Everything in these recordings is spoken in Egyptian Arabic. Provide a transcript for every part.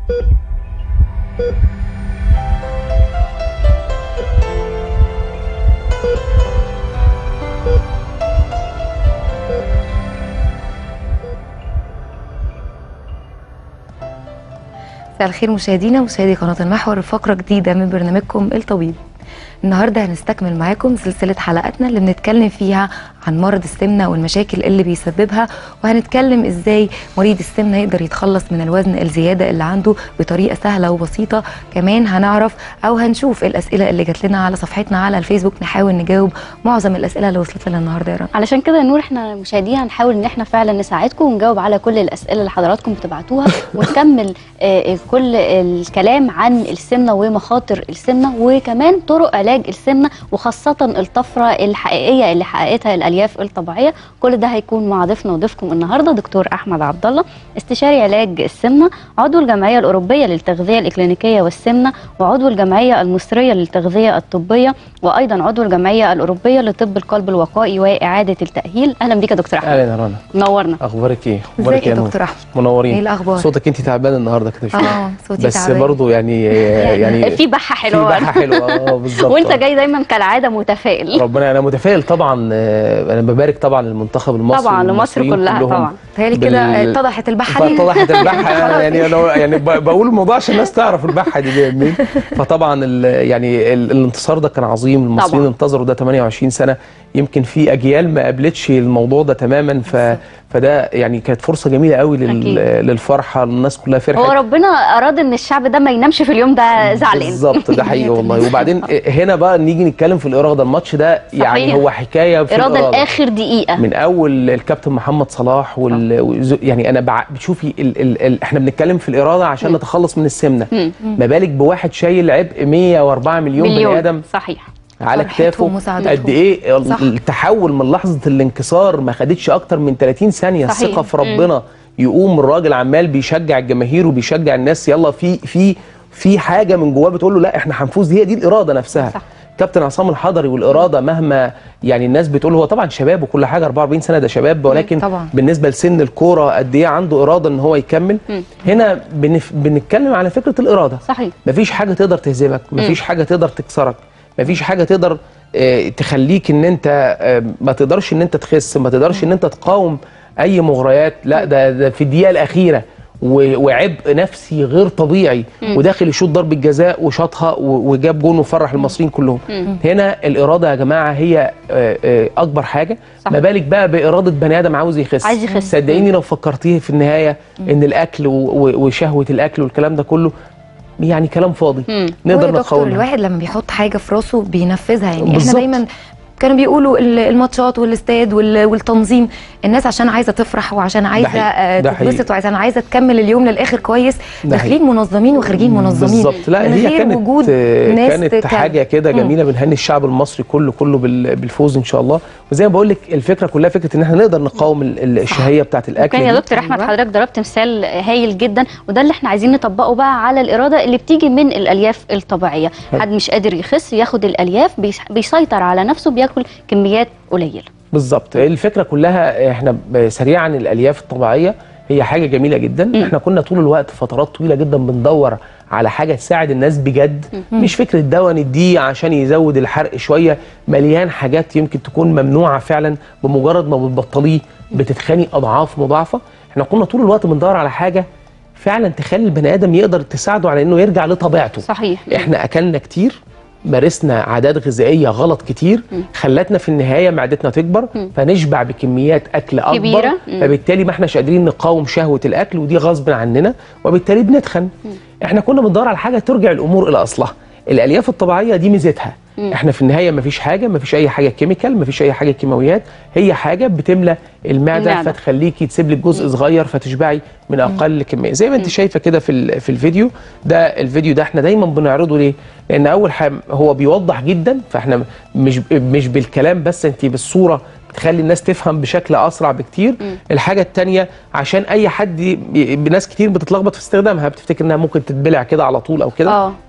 مساء الخير مشاهدينا ومشاهدي قناة المحور فقرة جديدة من برنامجكم الطبيب النهارده هنستكمل معاكم سلسلة حلقاتنا اللي بنتكلم فيها عن مرض السمنة والمشاكل اللي بيسببها وهنتكلم ازاي مريض السمنة يقدر يتخلص من الوزن الزيادة اللي عنده بطريقة سهلة وبسيطة كمان هنعرف او هنشوف الاسئلة اللي جات لنا على صفحتنا على الفيسبوك نحاول نجاوب معظم الاسئلة اللي وصلت لنا النهارده يا رنا علشان كده يا نور احنا مشاهدينا هنحاول ان احنا فعلا نساعدكم ونجاوب على كل الاسئله اللي حضراتكم بتبعتوها ونكمل آه، آه، كل الكلام عن السمنه ومخاطر السمنه وكمان طرق علاج السمنه وخاصه الطفره الحقيقيه اللي حققتها الالياف الطبيعيه كل ده هيكون مع ضيفنا وضيفكم النهارده دكتور احمد عبد الله استشاري علاج السمنه عضو الجمعيه الاوروبيه للتغذيه الاكلينيكيه والسمنه وعضو الجمعيه المصريه للتغذيه الطبيه وايضا عضو الجمعيه الاوروبيه لطب القلب الوقائي واعاده التاهيل اهلا بيك يا دكتور احمد اهلا يا رنا نورنا اخبارك ايه اخبارك ازيك يا نور؟ دكتور احمد منورين ايه الاخبار صوتك انت تعبان النهارده كده شويه اه صوتي بس تعبان برضه يعني يعني في بحه في حلوه بحه حلوه اه بالظبط وانت آه. جاي دايما كالعاده متفائل ربنا انا متفائل طبعا آه، انا ببارك طبعا للمنتخب المصري طبعا لمصر والمصريين كلها كلهم طبعا تهيألي كده بال- اتضحت البحة دي فاتضحت البحه يعني انا يعني ب- بقول الموضوع عشان الناس تعرف البحه دي جايه منين فطبعا ال- يعني ال- الانتصار ده كان عظيم المصريين طبعا. انتظروا ده 28 سنه يمكن في اجيال ما قابلتش الموضوع ده تماما ف فده يعني كانت فرصه جميله قوي لل أكيد. للفرحه الناس كلها فرحت هو ربنا اراد ان الشعب ده ما ينامش في اليوم ده زعلان بالظبط ده حقيقي والله وبعدين هنا بقى نيجي نتكلم في الاراده الماتش ده يعني صحيح. هو حكايه في اراده الاراده لاخر دقيقه من اول الكابتن محمد صلاح وال... وز- يعني انا بع... بتشوفي ال... ال... ال... احنا بنتكلم في الاراده عشان نتخلص من السمنه مم. ما بالك بواحد شايل عبء 104 مليون, بني ادم مليون صحيح على فرحتهم كتافه وسعادتهم. قد ايه ال- صح. التحول من لحظه الانكسار ما خدتش اكتر من 30 ثانيه صحيح. الثقه في ربنا يقوم الراجل عمال بيشجع الجماهير وبيشجع الناس يلا في في في حاجه من جواه بتقول له لا احنا هنفوز هي دي الاراده نفسها صح. كابتن عصام الحضري والاراده مهما يعني الناس بتقول هو طبعا شباب وكل حاجه 44 سنه ده شباب ولكن طبعا. بالنسبه لسن الكوره قد ايه عنده اراده ان هو يكمل مم. هنا بنف... بنتكلم على فكره الاراده صحيح مفيش حاجه تقدر تهزمك مفيش حاجه تقدر تكسرك مفيش حاجه تقدر آه، تخليك ان انت آه، ما تقدرش ان انت تخس ما تقدرش ان انت تقاوم اي مغريات لا ده, ده في الدقيقه الاخيره و- وعبء نفسي غير طبيعي وداخل يشوط ضربه جزاء وشاطها و- وجاب جون وفرح المصريين كلهم هنا الاراده يا جماعه هي آه، آه، اكبر حاجه صح. ما بالك بقى باراده بني ادم عاوز يخس عايز يخس. صدقيني لو فكرتيه في النهايه ان الاكل و- و- وشهوه الاكل والكلام ده كله يعني كلام فاضي مم. نقدر هو يا دكتور نقاومها الواحد لما بيحط حاجه في راسه بينفذها يعني احنا بالظبط. دايما كانوا بيقولوا ال- الماتشات والاستاد وال- والتنظيم الناس عشان عايزه تفرح وعشان عايزه حقيقي. آه، ده حقيقي. تتبسط وعشان عايزه تكمل اليوم للاخر كويس ده داخلين منظمين وخارجين منظمين بالظبط لا من هي غير كانت وجود آه، ناس كانت تك- حاجه كده مم. جميله بنهني الشعب المصري كله كله بال- بالفوز ان شاء الله وزي ما بقول لك الفكره كلها فكره ان احنا نقدر نقاوم ال- ال- الشهيه بتاعه الاكل وكان يا دي. دكتور احمد أيوة. حضرتك ضربت مثال هايل جدا وده اللي احنا عايزين نطبقه بقى على الاراده اللي بتيجي من الالياف الطبيعيه حلو. حد مش قادر يخس ياخد الالياف بيس- بيسيطر على نفسه بياكل كميات قليله بالظبط الفكره كلها احنا ب- سريعا الالياف الطبيعيه هي حاجه جميله جدا احنا كنا طول الوقت فترات طويله جدا بندور على حاجه تساعد الناس بجد مش فكره دواء نديه عشان يزود الحرق شويه مليان حاجات يمكن تكون ممنوعه فعلا بمجرد ما بتبطليه بتتخاني اضعاف مضاعفه احنا كنا طول الوقت بندور على حاجه فعلا تخلي البني ادم يقدر تساعده على انه يرجع لطبيعته صحيح احنا اكلنا كتير مارسنا عادات غذائيه غلط كتير خلتنا في النهايه معدتنا تكبر فنشبع بكميات اكل اكبر كبيرة. مم. فبالتالي ما احناش قادرين نقاوم شهوه الاكل ودي غصب عننا وبالتالي بنتخن احنا كنا بندور على حاجه ترجع الامور الى اصلها الالياف الطبيعيه دي ميزتها احنا في النهايه ما فيش حاجه ما فيش اي حاجه كيميكال ما فيش اي حاجه كيماويات هي حاجه بتملى المعده, المعدة. فتخليكي تسيب لك جزء صغير فتشبعي من اقل كميه زي ما انت شايفه كده في ال- في الفيديو ده الفيديو ده احنا دايما بنعرضه ليه لان اول حاجه هو بيوضح جدا فاحنا مش مش بالكلام بس انت بالصوره بتخلي الناس تفهم بشكل اسرع بكتير الحاجه الثانيه عشان اي حد ي- ناس كتير بتتلخبط في استخدامها بتفتكر انها ممكن تتبلع كده على طول او كده اه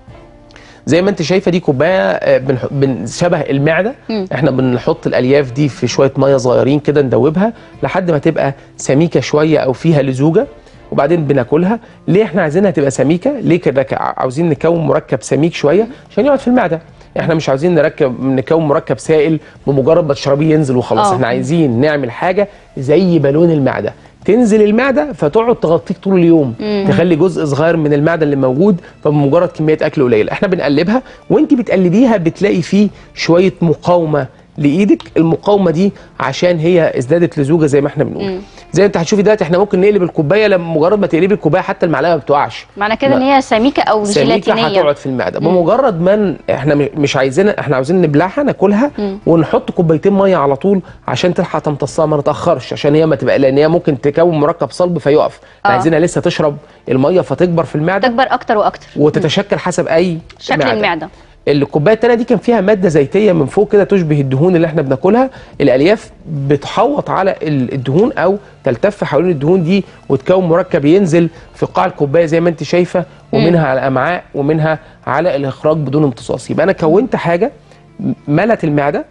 زي ما انت شايفه دي كوبايه آه، بنح- بن- شبه المعده مم. احنا بنحط الالياف دي في شويه ميه صغيرين كده ندوبها لحد ما تبقى سميكه شويه او فيها لزوجه وبعدين بناكلها ليه احنا عايزينها تبقى سميكه ليه كده عاوزين نكون مركب سميك شويه عشان يقعد في المعده احنا مش عاوزين نركب نكون مركب سائل بمجرد ما تشربيه ينزل وخلاص آه. احنا عايزين نعمل حاجه زي بالون المعده تنزل المعده فتقعد تغطيك طول اليوم تخلي جزء صغير من المعده اللي موجود فبمجرد كميه اكل قليله احنا بنقلبها وانت بتقلبيها بتلاقي فيه شويه مقاومه لايدك المقاومه دي عشان هي ازدادت لزوجه زي ما احنا بنقول زي انت هتشوفي دلوقتي احنا ممكن نقلب الكوبايه لما مجرد ما تقلبي الكوبايه حتى المعلقه ما بتقعش معنى كده ان هي سميكه او سميكه جيلاتينيه هتقعد في المعده بمجرد ما ن- احنا م- مش عايزين احنا عاوزين نبلعها ناكلها ونحط كوبايتين ميه على طول عشان تلحق تمتصها ما نتاخرش عشان هي ما تبقى لان هي ممكن تكون مركب صلب فيقف احنا آه. عايزينها لسه تشرب الميه فتكبر في المعده تكبر اكتر واكتر وتتشكل حسب اي شكل معدة. المعده الكوبايه التانيه دي كان فيها ماده زيتيه من فوق كده تشبه الدهون اللي احنا بناكلها الالياف بتحوط على ال- الدهون او تلتف حوالين الدهون دي وتكون مركب ينزل في قاع الكوبايه زي ما انت شايفه ومنها على الامعاء ومنها على الاخراج بدون امتصاص يبقى انا كونت حاجه م- ملت المعده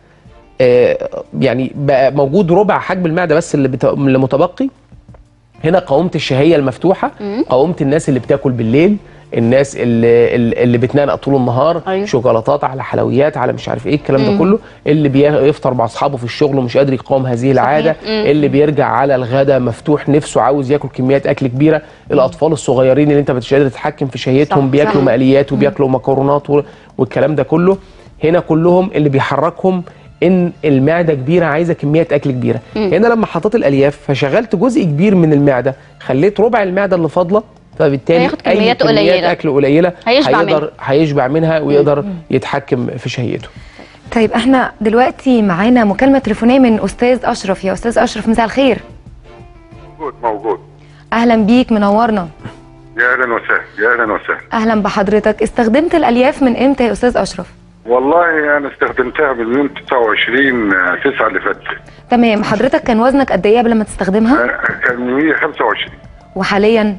آه، يعني بقى موجود ربع حجم المعده بس اللي, بت... اللي متبقي هنا قاومت الشهيه المفتوحه قاومت الناس اللي بتاكل بالليل الناس اللي اللي بتنام طول النهار أيوة. شوكولاتات على حلويات على مش عارف ايه الكلام ده كله اللي بيفطر مع اصحابه في الشغل ومش قادر يقاوم هذه العاده اللي بيرجع على الغداء مفتوح نفسه عاوز ياكل كميات اكل كبيره الاطفال الصغيرين اللي انت مش قادر تتحكم في شهيتهم صح، بياكلوا صح. مقليات وبياكلوا مكرونات و- والكلام ده كله هنا كلهم اللي بيحركهم ان المعده كبيره عايزه كميات اكل كبيره هنا لما حطيت الالياف فشغلت جزء كبير من المعده خليت ربع المعده اللي فاضله فبالتالي هياخد أي كميات قليلة. اكل قليله هيشبع هيقدر هيشبع منها ويقدر يتحكم في شهيته طيب احنا دلوقتي معانا مكالمه تليفونيه من استاذ اشرف يا استاذ اشرف مساء الخير موجود موجود اهلا بيك منورنا يا اهلا وسهلا يا اهلا وسهلا اهلا بحضرتك استخدمت الالياف من امتى يا استاذ اشرف والله انا استخدمتها من يوم 29 9 اللي فات تمام حضرتك كان وزنك قد ايه قبل ما تستخدمها أنا كان 125 وحاليا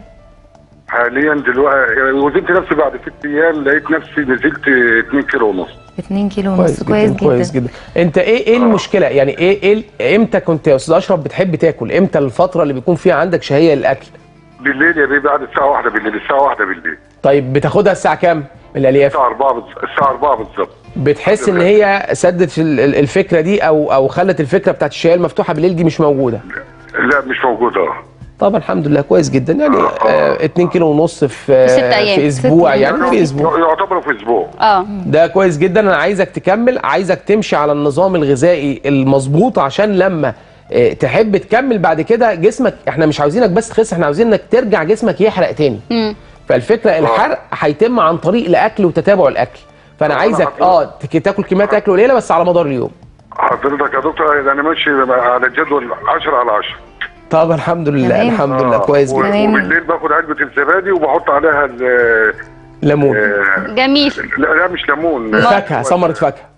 حاليا دلوقتي وزنت نفسي بعد ست ايام لقيت نفسي نزلت 2 كيلو ونص 2 كيلو ونص كويس جدا, كويس جدا انت ايه ايه المشكله يعني ايه ايه ال- امتى كنت يا استاذ اشرف بتحب تاكل امتى الفتره اللي بيكون فيها عندك شهيه للاكل بالليل يا بيه بعد الساعه 1 بالليل الساعه 1 بالليل طيب بتاخدها الساعه كام من الالياف الساعه 4 بالظبط الساعه 4 بالظبط بتحس ان هي سدت ال- ال- الفكره دي او او خلت الفكره بتاعت الشهيه المفتوحه بالليل دي مش موجوده لا مش موجوده اه طبعا الحمد لله كويس جدا يعني آه 2 كيلو ونص في في ست أيام. في اسبوع ست يعني في اسبوع يعتبروا في اسبوع اه ده كويس جدا انا عايزك تكمل عايزك تمشي على النظام الغذائي المظبوط عشان لما آه، تحب تكمل بعد كده جسمك احنا مش عاوزينك بس تخس احنا عاوزينك ترجع جسمك يحرق تاني مم. فالفكره الحرق هيتم عن طريق الاكل وتتابع الاكل فانا طب عايزك أنا اه تك- تاكل كميات اكل قليله بس على مدار اليوم حضرتك يا دكتور انا ماشي على الجدول 10 على 10 طب الحمد لله تمام. الحمد لله آه، كويس و- جدا تمام. وبالليل باخد علبه الزبادي وبحط عليها ال- ليمون آه، جميل لا لا مش ليمون فاكهه ثمره فاكهه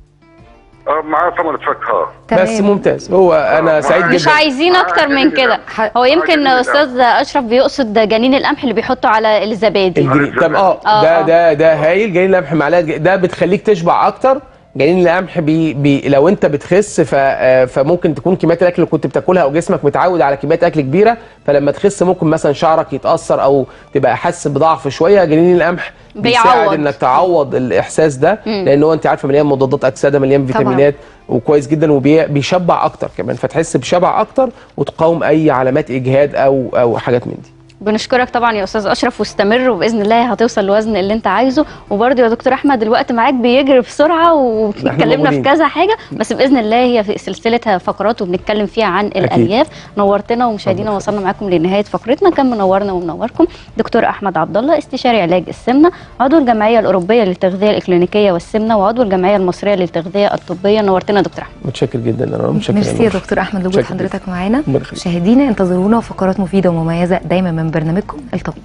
اه معاه ثمره فاكهه بس ممتاز هو انا آه، سعيد مش مش جدا عايزين اكتر من كده هو يمكن استاذ اشرف بيقصد جنين القمح اللي بيحطوا على الزبادي الجنين طب اه آه، ده آه. ده ده هايل جنين القمح معلقه ج- ده بتخليك تشبع اكتر جنين القمح بي بي لو انت بتخس ف آه، فممكن تكون كميات الاكل اللي كنت بتاكلها او جسمك متعود على كميات اكل كبيره فلما تخس ممكن مثلا شعرك يتاثر او تبقى حاسس بضعف شويه جنين القمح بيساعد بيعوض. انك تعوض الاحساس ده لان هو انت عارفه مليان مضادات اكسده مليان طبعاً. فيتامينات وكويس جدا وبيشبع اكتر كمان فتحس بشبع اكتر وتقاوم اي علامات اجهاد او او حاجات من دي بنشكرك طبعا يا استاذ اشرف واستمر وباذن الله هتوصل للوزن اللي انت عايزه وبرده يا دكتور احمد الوقت معاك بيجري بسرعه واتكلمنا في موجودين. كذا حاجه بس باذن الله هي في سلسله فقرات وبنتكلم فيها عن الالياف نورتنا ومشاهدينا وصلنا معاكم لنهايه فقرتنا كان منورنا ومنوركم دكتور احمد عبد الله استشاري علاج السمنه عضو الجمعيه الاوروبيه للتغذيه الاكلينيكيه والسمنه وعضو الجمعيه المصريه للتغذيه الطبيه نورتنا يا دكتور احمد متشكر جدا انا متشكر ميرسي يا دكتور احمد لوجود متشكر حضرتك معانا ربنا يخليك. مشاهدينا انتظرونا فقرات مفيده ومميزه دايما من برنامجكم الطبيب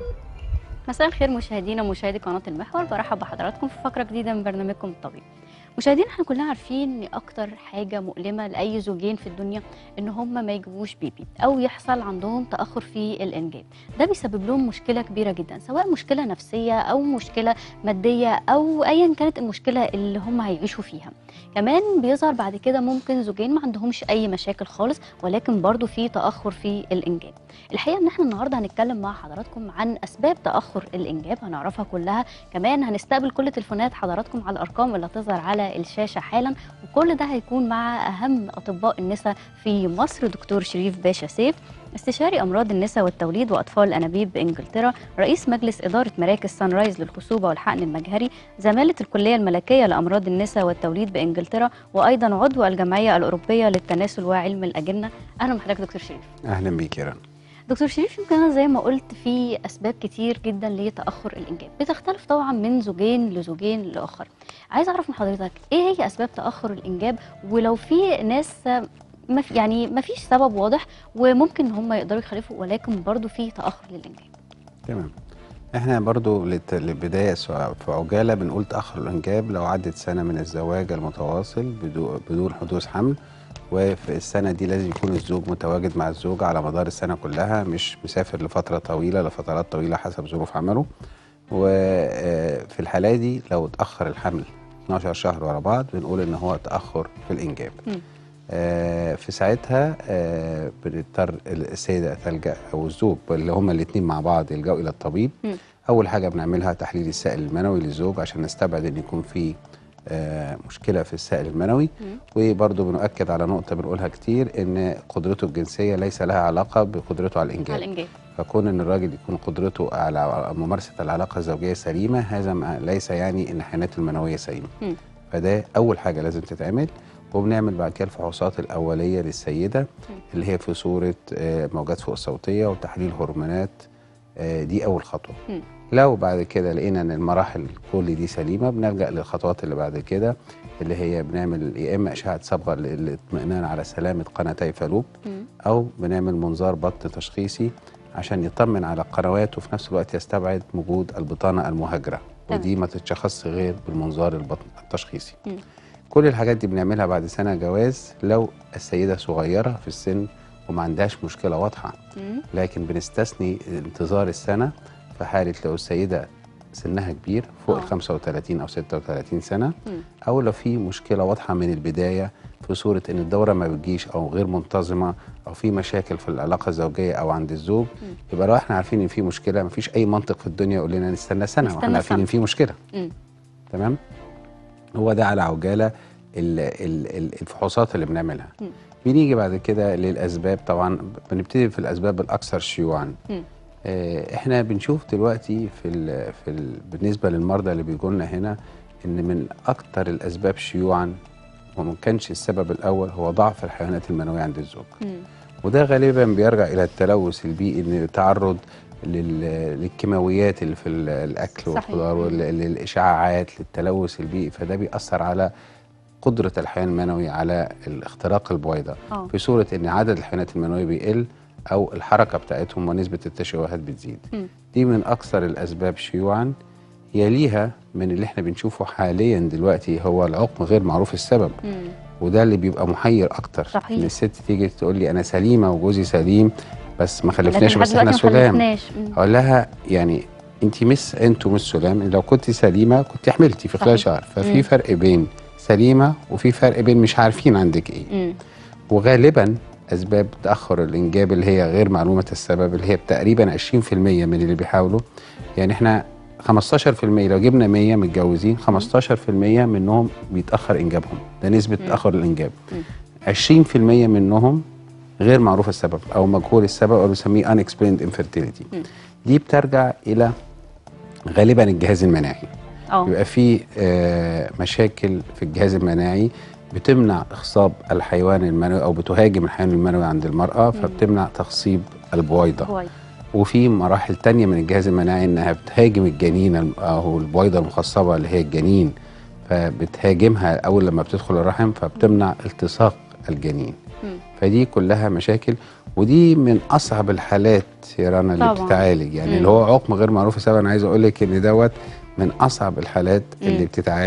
مساء الخير مشاهدينا ومشاهدي قناه المحور برحب بحضراتكم في فقره جديده من برنامجكم الطبيب مشاهدينا احنا كلنا عارفين ان اكتر حاجه مؤلمه لاي زوجين في الدنيا ان هم ما يجيبوش بيبي او يحصل عندهم تاخر في الانجاب ده بيسبب لهم مشكله كبيره جدا سواء مشكله نفسيه او مشكله ماديه او ايا كانت المشكله اللي هم هيعيشوا فيها كمان بيظهر بعد كده ممكن زوجين ما عندهمش اي مشاكل خالص ولكن برضو في تاخر في الانجاب الحقيقه ان احنا النهارده هنتكلم مع حضراتكم عن اسباب تاخر الانجاب هنعرفها كلها كمان هنستقبل كل تليفونات حضراتكم على الارقام اللي هتظهر على الشاشه حالا وكل ده هيكون مع اهم اطباء النساء في مصر دكتور شريف باشا سيف استشاري امراض النساء والتوليد واطفال الانابيب بانجلترا رئيس مجلس اداره مراكز سان رايز للخصوبه والحقن المجهري زماله الكليه الملكيه لامراض النساء والتوليد بانجلترا وايضا عضو الجمعيه الاوروبيه للتناسل وعلم الاجنه اهلا بحضرتك دكتور شريف اهلا بيك يا رنا دكتور شريف يمكن انا زي ما قلت في اسباب كتير جدا لتاخر الانجاب بتختلف طبعا من زوجين لزوجين لاخر عايز اعرف من حضرتك ايه هي اسباب تاخر الانجاب ولو في ناس ما في يعني ما فيش سبب واضح وممكن هم يقدروا يخلفوا ولكن برضو في تاخر للانجاب تمام احنا برضو للت- للبدايه سواء في عجاله بنقول تاخر الانجاب لو عدت سنه من الزواج المتواصل بدو- بدون حدوث حمل وفي السنه دي لازم يكون الزوج متواجد مع الزوجه على مدار السنه كلها مش مسافر لفتره طويله لفترات طويله حسب ظروف عمله وفي الحاله دي لو اتاخر الحمل 12 شهر ورا بعض بنقول ان هو تاخر في الانجاب مم. آه، في ساعتها آه، بنضطر السيده تلجا او الزوج اللي هما الاثنين مع بعض يلجأوا الى الطبيب مم. اول حاجه بنعملها تحليل السائل المنوي للزوج عشان نستبعد ان يكون في آه، مشكله في السائل المنوي مم. وبرضه بنؤكد على نقطه بنقولها كتير ان قدرته الجنسيه ليس لها علاقه بقدرته على الانجاب على الانجاب فكون ان الراجل يكون قدرته على ممارسه العلاقه الزوجيه سليمه هذا ما- ليس يعني ان حياته المنويه سليمه مم. فده اول حاجه لازم تتعمل وبنعمل بعد كده الفحوصات الاوليه للسيده اللي هي في صوره آه، موجات فوق الصوتيه وتحليل هرمونات آه، دي اول خطوه مم. لو بعد كده لقينا ان المراحل كل دي سليمه بنلجا للخطوات اللي بعد كده اللي هي بنعمل يا اما اشعه صبغه للاطمئنان على سلامه قناتي فالوب مم. او بنعمل منظار بط تشخيصي عشان يطمن على القنوات وفي نفس الوقت يستبعد وجود البطانه المهاجره تمام. ودي ما تتشخصش غير بالمنظار البطن التشخيصي مم. كل الحاجات دي بنعملها بعد سنه جواز لو السيده صغيره في السن وما عندهاش مشكله واضحه مم. لكن بنستثني انتظار السنه في حاله لو السيده سنها كبير فوق آه. ال 35 او 36 سنه مم. او لو في مشكله واضحه من البدايه في صوره ان الدوره ما بتجيش او غير منتظمه او في مشاكل في العلاقه الزوجيه او عند الزوج يبقى لو احنا عارفين ان في مشكله ما فيش اي منطق في الدنيا يقول لنا نستنى سنه نستنى واحنا عارفين سنة. ان في مشكله مم. تمام هو ده على عجاله ال- ال- ال- الفحوصات اللي بنعملها مم. بنيجي بعد كده للاسباب طبعا بنبتدي في الاسباب الاكثر شيوعا مم. آه، احنا بنشوف دلوقتي في ال في ال بالنسبه للمرضى اللي بيجوا لنا هنا ان من اكثر الاسباب شيوعا وما كانش السبب الاول هو ضعف الحيوانات المنويه عند الزوج مم. وده غالبا بيرجع الى التلوث البيئي ان التعرض لل- للكيماويات اللي في ال- الاكل صحيح. والخضار وال- للاشعاعات للتلوث البيئي فده بيأثر على قدره الحيوان المنوي على الاختراق البويضه اه في صوره ان عدد الحيوانات المنويه بيقل او الحركه بتاعتهم ونسبه التشوهات بتزيد مم. دي من اكثر الاسباب شيوعا يليها من اللي احنا بنشوفه حاليا دلوقتي هو العقم غير معروف السبب مم. وده اللي بيبقى محير اكتر صحيح. ان الست تيجي تقول لي انا سليمه وجوزي سليم بس ما لكن خلفناش لحد بس احنا دلوقتي ما سلام خلفناش. مم. اقول لها يعني انت مس انتوا مش سلام لو كنت سليمه كنت حملتي في خلال صحيح. شهر مم. ففي فرق بين سليمه وفي فرق بين مش عارفين عندك ايه مم. وغالبا اسباب تاخر الانجاب اللي هي غير معلومه السبب اللي هي تقريبا 20% من اللي بيحاولوا يعني احنا 15% لو جبنا 100 متجوزين 15% منهم بيتاخر انجابهم ده نسبه مم. تاخر الانجاب مم. 20% منهم غير معروف السبب او مجهول السبب او بنسميه unexplained infertility مم. دي بترجع الى غالبا الجهاز المناعي اه بيبقى في آه، مشاكل في الجهاز المناعي بتمنع اخصاب الحيوان المنوي او بتهاجم الحيوان المنوي عند المراه فبتمنع تخصيب البويضه كويس وفي مراحل تانية من الجهاز المناعي انها بتهاجم الجنين الم- او البويضه المخصبه اللي هي الجنين فبتهاجمها اول لما بتدخل الرحم فبتمنع التصاق الجنين مم. فدي كلها مشاكل ودي من اصعب الحالات يا رنا اللي طبعاً. بتتعالج يعني مم. اللي هو عقم غير معروف السبب انا عايز اقول لك ان دوت من اصعب الحالات مم. اللي بتتعالج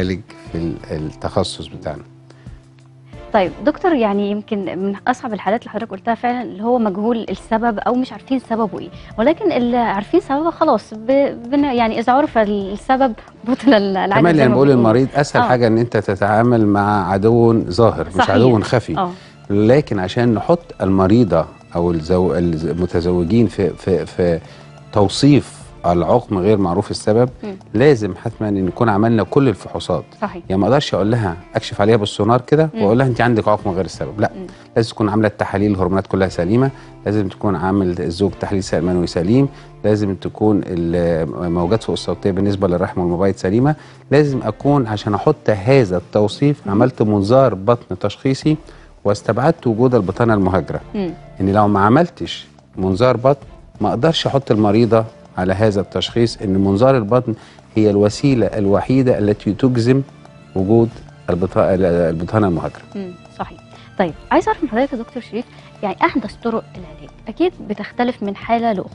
في ال- التخصص بتاعنا طيب دكتور يعني يمكن من اصعب الحالات اللي حضرتك قلتها فعلا اللي هو مجهول السبب او مش عارفين سببه ايه ولكن اللي عارفين سببه خلاص ب... بن... يعني اذا عرف السبب بطل العالم كمان زي يعني ما بقول بيقولوا. للمريض اسهل آه. حاجه ان انت تتعامل مع عدو ظاهر مش صحيح. عدو خفي اه لكن عشان نحط المريضه او الزو... المتزوجين في في في توصيف العقم غير معروف السبب مم. لازم حتما ان نكون عملنا كل الفحوصات صحيح يعني ما اقدرش اقول لها اكشف عليها بالسونار كده مم. واقول لها انت عندك عقم غير السبب لا مم. لازم تكون عامله التحاليل الهرمونات كلها سليمه لازم تكون عامل الزوج تحليل سائل منوي سليم لازم تكون الموجات فوق الصوتيه بالنسبه للرحم والمبيض سليمه لازم اكون عشان احط هذا التوصيف عملت منظار بطن تشخيصي واستبعدت وجود البطانه المهاجره مم. ان لو ما عملتش منظار بطن ما اقدرش احط المريضه على هذا التشخيص ان منظار البطن هي الوسيله الوحيده التي تجزم وجود البطا- البطانه المهاجره مم. صحيح طيب عايز اعرف من حضرتك يا دكتور شريف يعني احدث طرق العلاج اكيد بتختلف من حاله لاخرى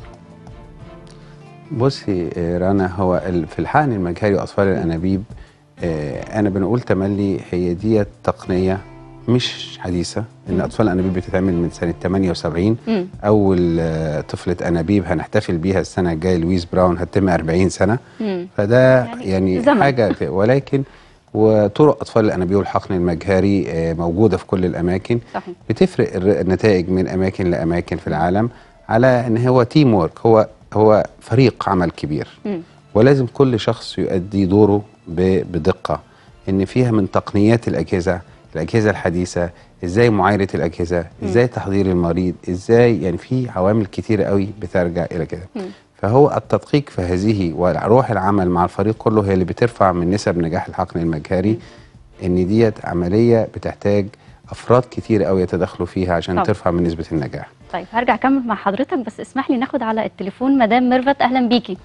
بصي آه، رنا هو ال- في الحقن المجهري واطفال الانابيب آه، انا بنقول تملي هي دي تقنيه مش حديثه ان مم. اطفال الانابيب بتتعمل من سنه 78 مم. اول آه، طفله انابيب هنحتفل بيها السنه الجايه لويس براون هتتم 40 سنه مم. فده يعني يعني, زمن. حاجه ولكن وطرق اطفال الانابيب والحقن المجهري آه، موجوده في كل الاماكن صحيح بتفرق الر- النتائج من اماكن لاماكن في العالم على ان هو تيم وورك هو هو فريق عمل كبير مم. ولازم كل شخص يؤدي دوره ب- بدقه ان فيها من تقنيات الاجهزه الاجهزه الحديثه ازاي معايره الاجهزه ازاي تحضير المريض ازاي يعني في عوامل كتيره قوي بترجع الى كده مم. فهو التدقيق في هذه وروح العمل مع الفريق كله هي اللي بترفع من نسب نجاح الحقن المجهري ان ديت عمليه بتحتاج افراد كتير قوي يتدخلوا فيها عشان طبعا. ترفع من نسبه النجاح طيب هرجع اكمل مع حضرتك بس اسمح لي ناخد على التليفون مدام ميرفت اهلا بيكي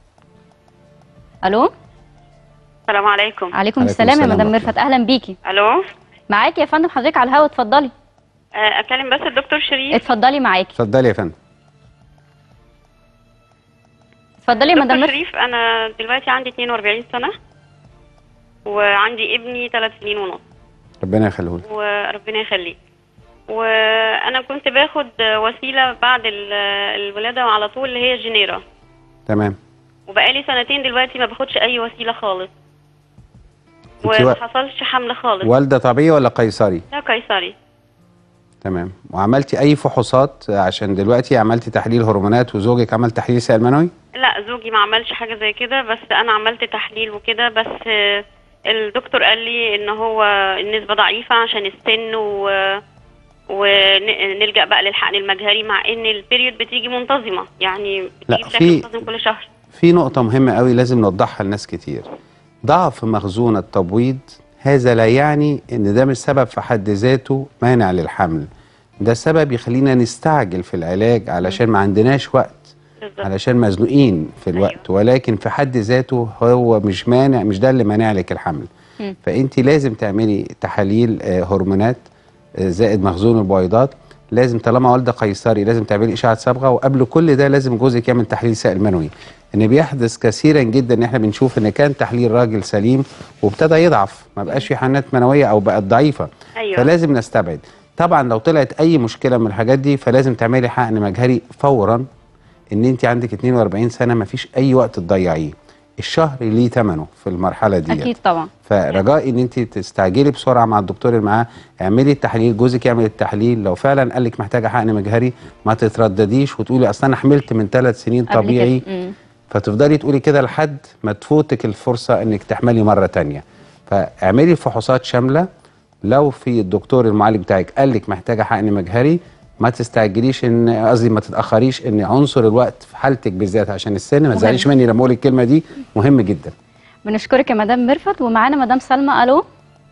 الو السلام عليكم عليكم عليكم السلام يا السلام مدام ورحمة ميرفت اهلا بيكي الو معاكي يا فندم حضرتك على الهوا اتفضلي آه، اكلم بس الدكتور شريف اتفضلي معاكي اتفضلي يا فندم اتفضلي يا مدام دكتور ميرفت شريف انا دلوقتي عندي 42 سنه وعندي ابني 3 سنين ونص ربنا يخليه لك وربنا يخليه وانا كنت باخد وسيله بعد ال- الولاده على طول اللي هي الجنيرا تمام وبقالي سنتين دلوقتي ما باخدش اي وسيله خالص انت وما و- حصلش حمل خالص والده طبيعي ولا قيصري لا قيصري تمام وعملتي اي فحوصات عشان دلوقتي عملتي تحليل هرمونات وزوجك عمل تحليل سائل منوي لا زوجي ما عملش حاجه زي كده بس انا عملت تحليل وكده بس آه، الدكتور قال لي ان هو النسبه ضعيفه عشان السن و ونلجا بقى للحقن المجهري مع ان البيريود بتيجي منتظمه يعني لا، بتيجي بشكل في- منتظم كل شهر في نقطة مهمة قوي لازم نوضحها لناس كتير ضعف مخزون التبويض هذا لا يعني ان ده مش سبب في حد ذاته مانع للحمل ده سبب يخلينا نستعجل في العلاج علشان ما عندناش وقت بالظبط علشان مزنوقين في الوقت ولكن في حد ذاته هو مش مانع مش ده اللي مانع لك الحمل مم. فانت لازم تعملي تحاليل آه، هرمونات آه، زائد مخزون البويضات لازم طالما والده قيصري لازم تعملي اشعه صبغه وقبل كل ده لازم جوزك يعمل تحليل سائل منوي ان بيحدث كثيرا جدا ان احنا بنشوف ان كان تحليل راجل سليم وابتدى يضعف ما بقاش في حنات منويه او بقت ضعيفه ايوه فلازم نستبعد طبعا لو طلعت اي مشكله من الحاجات دي فلازم تعملي حقن مجهري فورا ان انت عندك 42 سنه ما فيش اي وقت تضيعيه الشهر ليه ثمنه في المرحله دي اكيد طبعا فرجاء ان انت تستعجلي بسرعه مع الدكتور اللي معاه اعملي التحليل جوزك يعمل التحليل لو فعلا قال لك محتاجه حقن مجهري ما تتردديش وتقولي اصل انا حملت من ثلاث سنين قبل طبيعي كده. مم. فتفضلي تقولي كده لحد ما تفوتك الفرصه انك تحملي مره تانية فاعملي فحوصات شامله لو في الدكتور المعالج بتاعك قال لك محتاجه حقن مجهري ما تستعجليش ان قصدي ما تتاخريش ان عنصر الوقت في حالتك بالذات عشان السن ما مهم. تزعليش مني لما اقول الكلمه دي مهم جدا بنشكرك يا مدام ميرفت ومعانا مدام سلمى الو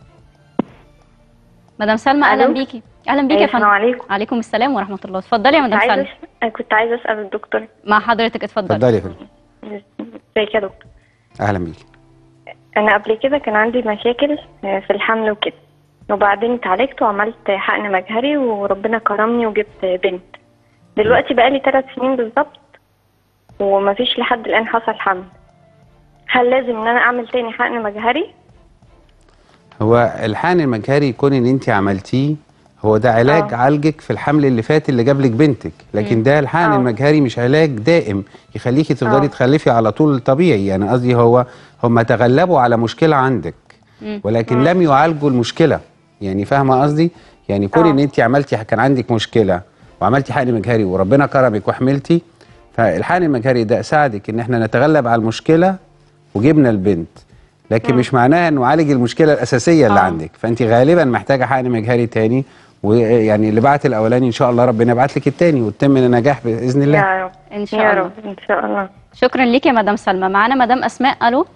مدام سلمى اهلا ألو. بيكي اهلا بيكي يا السلام فندم عليكم عليكم السلام ورحمه الله اتفضلي يا كنت مدام عايزه سلمى أس- كنت عايزه اسال الدكتور مع حضرتك اتفضلي اتفضلي يا فندم ازيك يا دكتور اهلا بيكي انا قبل كده كان عندي مشاكل آه، في الحمل وكده وبعدين اتعالجت وعملت حقن مجهري وربنا كرمني وجبت بنت دلوقتي بقالي ثلاث سنين بالظبط ومفيش لحد الان حصل حمل هل لازم ان انا اعمل تاني حقن مجهري هو الحقن المجهري يكون ان انت عملتيه هو ده علاج آه. عالجك في الحمل اللي فات اللي جاب لك بنتك لكن ده الحقن آه. المجهري مش علاج دائم يخليكي تفضلي آه. تخلفي على طول طبيعي يعني قصدي هو هم تغلبوا على مشكله عندك ولكن لم يعالجوا المشكله يعني فاهمه قصدي يعني كون آه. ان انت عملتي كان عندك مشكله وعملتي حقن مجهري وربنا كرمك وحملتي فالحقن المجهري ده ساعدك ان احنا نتغلب على المشكله وجبنا البنت لكن مش معناها انه عالج المشكله الاساسيه اللي آه. عندك فانت غالبا محتاجه حقن مجهري تاني ويعني اللي بعت الاولاني ان شاء الله ربنا يبعت لك التاني وتتم النجاح باذن الله يا رب ان شاء يا الله رب ان شاء الله شكرا ليكي يا مدام سلمى معانا مدام اسماء الو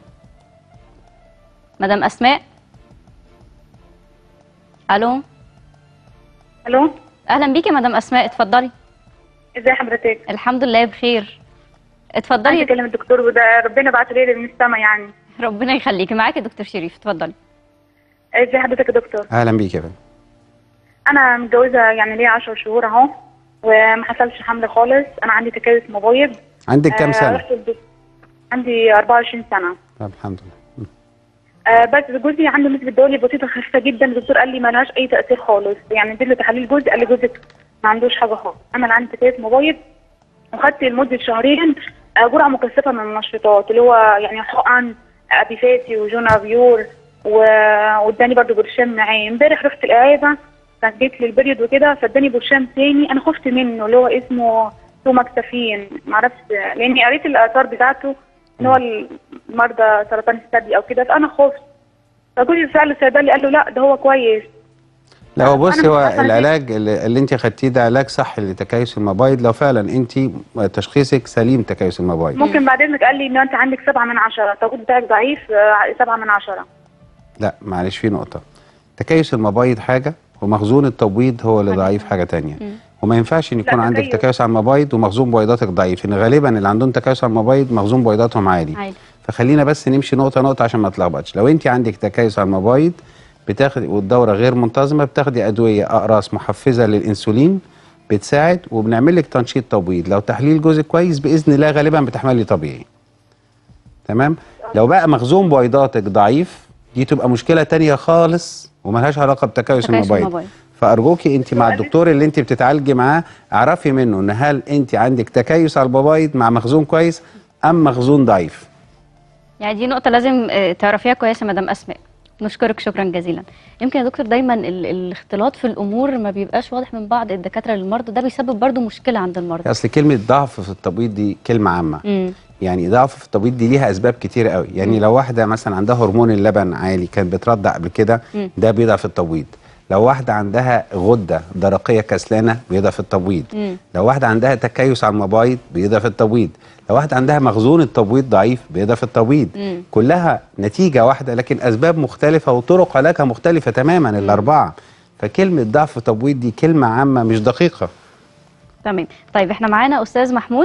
مدام اسماء الو الو اهلا بيكي يا مدام اسماء اتفضلي ازي حضرتك الحمد لله بخير عايزه اتفضلي اكلم الدكتور وده ربنا بعت لي من السما يعني ربنا يخليكي معاكي دكتور شريف اتفضلي ازي حضرتك يا دكتور اهلا بيك يا فندم انا متجوزه يعني ليا 10 شهور اهو وما حصلش حمل خالص انا عندي تكيس مبيض عندك كام آه، سنه رحت الدك- عندي 24 سنه طب الحمد لله آه بس جوزي عنده نسبه دولي بسيطه خفيفه جدا الدكتور قال لي ما لهاش اي تاثير خالص يعني اديت له تحاليل جوزي قال لي جوزك ما عندوش حاجه خالص انا اللي عندي تكيس مبيض وخدت لمده شهرين آه، جرعه مكثفه من المنشطات اللي هو يعني حقن ابيفاسي وجونا بيور و- واداني برضو برشام معاه امبارح رحت العياده كان جيت لي البريد وكده فاداني برشام تاني انا خفت منه اللي هو اسمه توماكسافين معرفش لاني قريت الاثار بتاعته ان هو المرضى سرطان الثدي او كده فانا خفت فجوزي فعل الصيدلي قال له لا ده هو كويس لا هو بص أنا هو مش عارفة أنا العلاج اللي, اللي انت خدتيه ده علاج صح لتكيس المبايض لو فعلا انت تشخيصك سليم تكيس المبايض ممكن بعد اذنك قال لي ان انت عندك سبعة من عشرة التوقيت بتاعك ضعيف آه، سبعة من عشرة لا معلش في نقطة تكيس المبايض حاجة ومخزون التبويض هو اللي ضعيف حاجة تانية وما ينفعش ان يكون لا، عندك تكيس. تكيس على المبايض ومخزون بويضاتك ضعيف ان غالبا اللي عندهم تكيس على المبايض مخزون بويضاتهم عالي عادي فخلينا بس نمشي نقطة نقطة عشان ما تلخبطش لو انت عندك تكيس على المبايض بتاخدي والدورة غير منتظمة بتاخدي أدوية أقراص محفزة للأنسولين بتساعد وبنعمل لك تنشيط تبويض لو تحليل جزء كويس بإذن الله غالبا بتحملي طبيعي تمام لو بقى مخزون بويضاتك ضعيف دي تبقى مشكلة تانية خالص وملهاش علاقة بتكيس تكيس المبايض المبايض. فأرجوكي انت مع الدكتور اللي انت بتتعالجي معاه اعرفي منه ان هل انت عندك تكيس على المبايض مع مخزون كويس ام مخزون ضعيف يعني دي نقطة لازم آه، تعرفيها كويس يا مدام أسماء نشكرك شكرا جزيلا يمكن يا دكتور دايما ال- الاختلاط في الأمور ما بيبقاش واضح من بعض الدكاترة للمرضى ده بيسبب برضو مشكلة عند المرضى اصل كلمه ضعف في التبويض دي كلمه عامه امم يعني ضعف في التبويض دي ليها اسباب كتير قوي يعني لو واحده مثلا عندها هرمون اللبن عالي كانت بترضع قبل كده مم. ده بيضعف التبويض لو واحده عندها غده درقيه كسلانه بيضعف التبويض مم. لو واحده عندها تكيس على المبايض بيضعف التبويض لو واحده عندها مخزون التبويض ضعيف بيضعف التبويض مم. كلها نتيجه واحده لكن اسباب مختلفه وطرق علاجها مختلفه تماما الاربعه فكلمه ضعف تبويض دي كلمه عامه مش دقيقه تمام طيب احنا معانا أستاذ محمود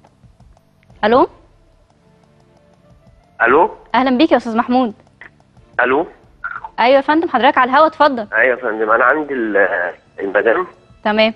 ألو الو أهلا بيك يا أستاذ محمود الو أيوة يا فندم حضرتك على الهوا اتفضل ايوه يا فندم انا عندي ال- المدام تمام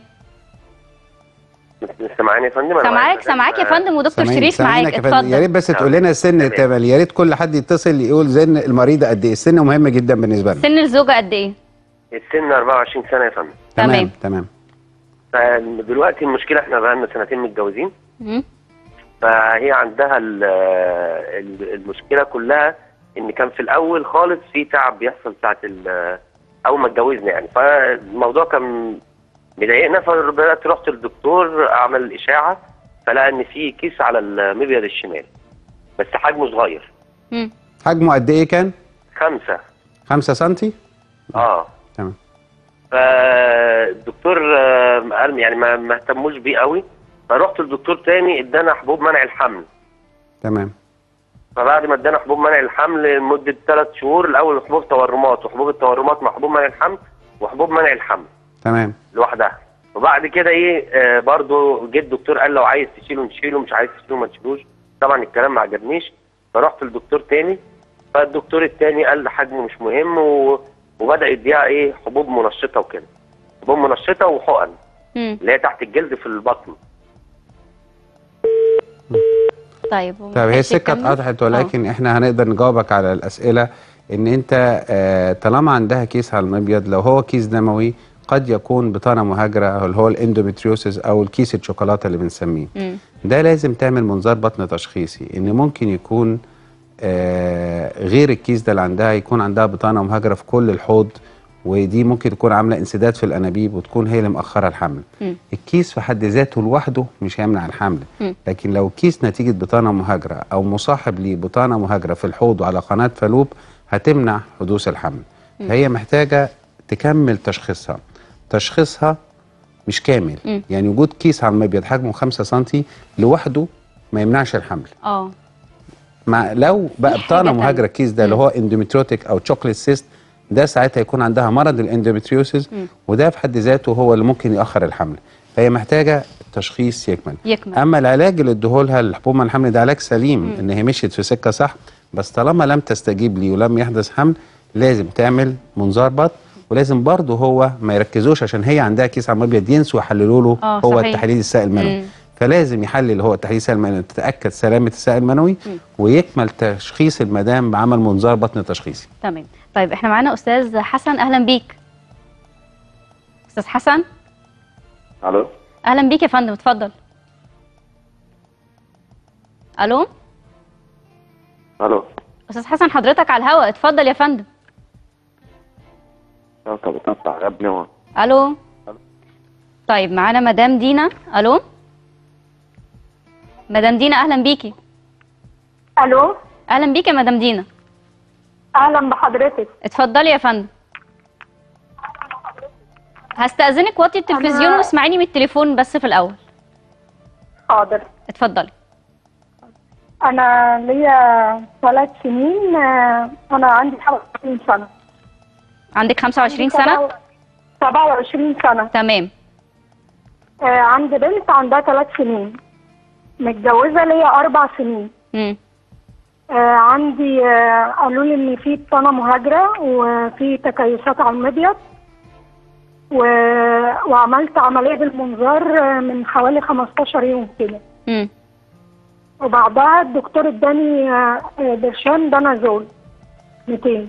سامعاني يا فندم أنا سامعاك معايا سامعاك يا المدام. فندم ودكتور سامعين- شريف معاك سامعينك يا فندم. يا اتفضل ريت بس تقول لنا السن تمام. تمام يا ريت كل حد يتصل يقول سن المريضه قد ايه السن مهم جدا بالنسبه لنا سن الزوجة قد إيه؟ السن 24 سنه يا فندم تمام. تمام فدلوقتي المشكله احنا بقى لنا سنتين متجوزين مم. فهي عندها ال- ال- المشكله كلها ان كان في الاول خالص في تعب بيحصل ساعه ال- اول ما اتجوزنا يعني فالموضوع كان مضايقنا فبدات رحت للدكتور اعمل اشاعه فلقى ان في كيس على المبيض الشمال بس حجمه صغير مم. حجمه قد ايه كان خمسة 5 سم اه تمام فالدكتور آه، قال يعني ما ما اهتموش بيه قوي فرحت للدكتور تاني ادانا حبوب منع الحمل تمام فبعد ما ادانا حبوب منع الحمل لمده ثلاث شهور الاول حبوب تورمات وحبوب التورمات مع حبوب منع الحمل وحبوب منع الحمل تمام لوحدها وبعد كده ايه آه برضو جه الدكتور قال لو عايز تشيله نشيله مش عايز تشيله ما تشيلوش طبعا الكلام ما عجبنيش فرحت للدكتور تاني فالدكتور التاني قال ده حجمه مش مهم و... وبدا يديها ايه حبوب منشطه وكده حبوب منشطه وحقن مم. اللي هي تحت الجلد في البطن طيب هو طيب هي محتاج السكه يكمل؟ اتقطعت ولكن احنا هنقدر نجاوبك على الاسئله ان انت آه، طالما عندها كيس على المبيض لو هو كيس دموي قد يكون بطانه مهاجره او اللي هو الاندومتريوسيس او الكيس الشوكولاته اللي بنسميه مم. ده لازم تعمل منظار بطن تشخيصي ان ممكن يكون آه، غير الكيس ده اللي عندها يكون عندها بطانه مهاجره في كل الحوض ودي ممكن تكون عامله انسداد في الانابيب وتكون هي اللي مأخره الحمل مم. الكيس في حد ذاته لوحده مش هيمنع الحمل مم. لكن لو الكيس نتيجه بطانه مهاجره او مصاحب لبطانه مهاجره في الحوض وعلى قناه فالوب هتمنع حدوث الحمل مم. فهي محتاجه تكمل تشخيصها تشخيصها مش كامل مم. يعني وجود كيس على المبيض حجمه 5 سم لوحده ما يمنعش الحمل اه مع لو بقى دي حاجة بطانه تانية. مهاجره الكيس ده اللي هو اندوميتروتيك او تشوكليت سيست ده ساعتها يكون عندها مرض الاندوميتريوسيس مم. وده في حد ذاته هو اللي ممكن ياخر الحمل فهي محتاجه التشخيص يكمل يكمل اما العلاج اللي اديهولها الحبوب من الحمل ده علاج سليم مم. ان هي مشيت في سكه صح بس طالما لم تستجيب لي ولم يحدث حمل لازم تعمل منظار بطن ولازم برضه هو ما يركزوش عشان هي عندها كيس على المبيض ينسوا يحللوا له آه، هو صحيح. التحليل السائل المنوي مم. فلازم يحلل هو التحليل السائل المنوي تتاكد سلامه السائل المنوي مم. ويكمل تشخيص المدام بعمل منظار بطن تشخيصي تمام طيب احنا معانا استاذ حسن اهلا بيك استاذ حسن الو اهلا بيك يا فندم اتفضل الو الو استاذ حسن حضرتك على الهواء اتفضل يا فندم اه طب اتقطع يا ابني هو الو طيب معانا مدام دينا الو مدام دينا اهلا بيكي الو اهلا بيكي يا مدام دينا اهلا بحضرتك اتفضلي يا فندم هستأذنك وطي التلفزيون أنا- واسمعيني من التليفون بس في الاول حاضر اتفضلي انا ليا ثلاث سنين آه، انا عندي 27 سنه عندك 25 سنة 27 سنه تمام آه، عندي بنت عندها ثلاث سنين متجوزه ليا اربع سنين مم. آه، عندي آه، قالوا لي ان في بطانه مهاجره وفي تكيسات على المبيض و... وعملت عمليه بالمنظار آه، من حوالي 15 يوم كده مم. وبعدها الدكتور اداني آه، آه، برشام دانازول 200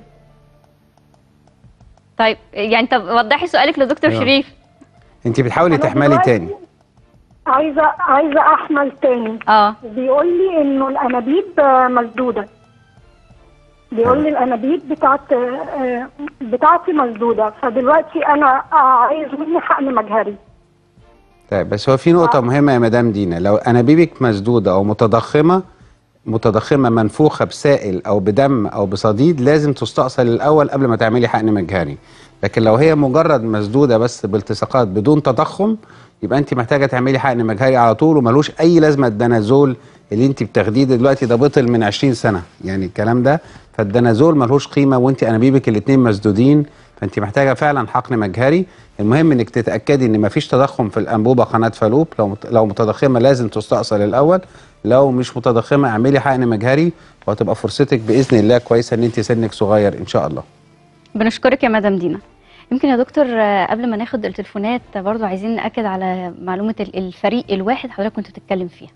طيب يعني طب وضحي سؤالك لدكتور أيوة. شريف انت بتحاولي أنا تحملي دلوقتي تاني عايزه عايزه احمل تاني اه بيقول لي انه الانابيب آه، مسدوده بيقول لي الانابيب بتاعت آه، بتاعتي مسدوده فدلوقتي انا آه، عايز مني حقن مجهري طيب بس هو في نقطة مهمة يا مدام دينا لو أنابيبك مسدودة أو متضخمة متضخمة منفوخة بسائل أو بدم أو بصديد لازم تستأصل الأول قبل ما تعملي حقن مجهري لكن لو هي مجرد مسدودة بس بالتصاقات بدون تضخم يبقى أنت محتاجة تعملي حقن مجهري على طول وملوش أي لازمة الدنازول اللي أنت بتاخديه دلوقتي ده بطل من 20 سنة يعني الكلام ده فالدنازول ملوش قيمة وأنت أنابيبك الاتنين مسدودين فانت محتاجه فعلا حقن مجهري المهم انك تتاكدي ان مفيش تضخم في الانبوبه قناه فالوب لو مت- لو متضخمه لازم تستأصل الاول لو مش متضخمه اعملي حقن مجهري وهتبقى فرصتك باذن الله كويسه ان انت سنك صغير ان شاء الله بنشكرك يا مدام دينا يمكن يا دكتور آه، قبل ما ناخد التليفونات برضو عايزين نأكد على معلومة ال- الفريق الواحد حضرتك كنت بتتكلم فيها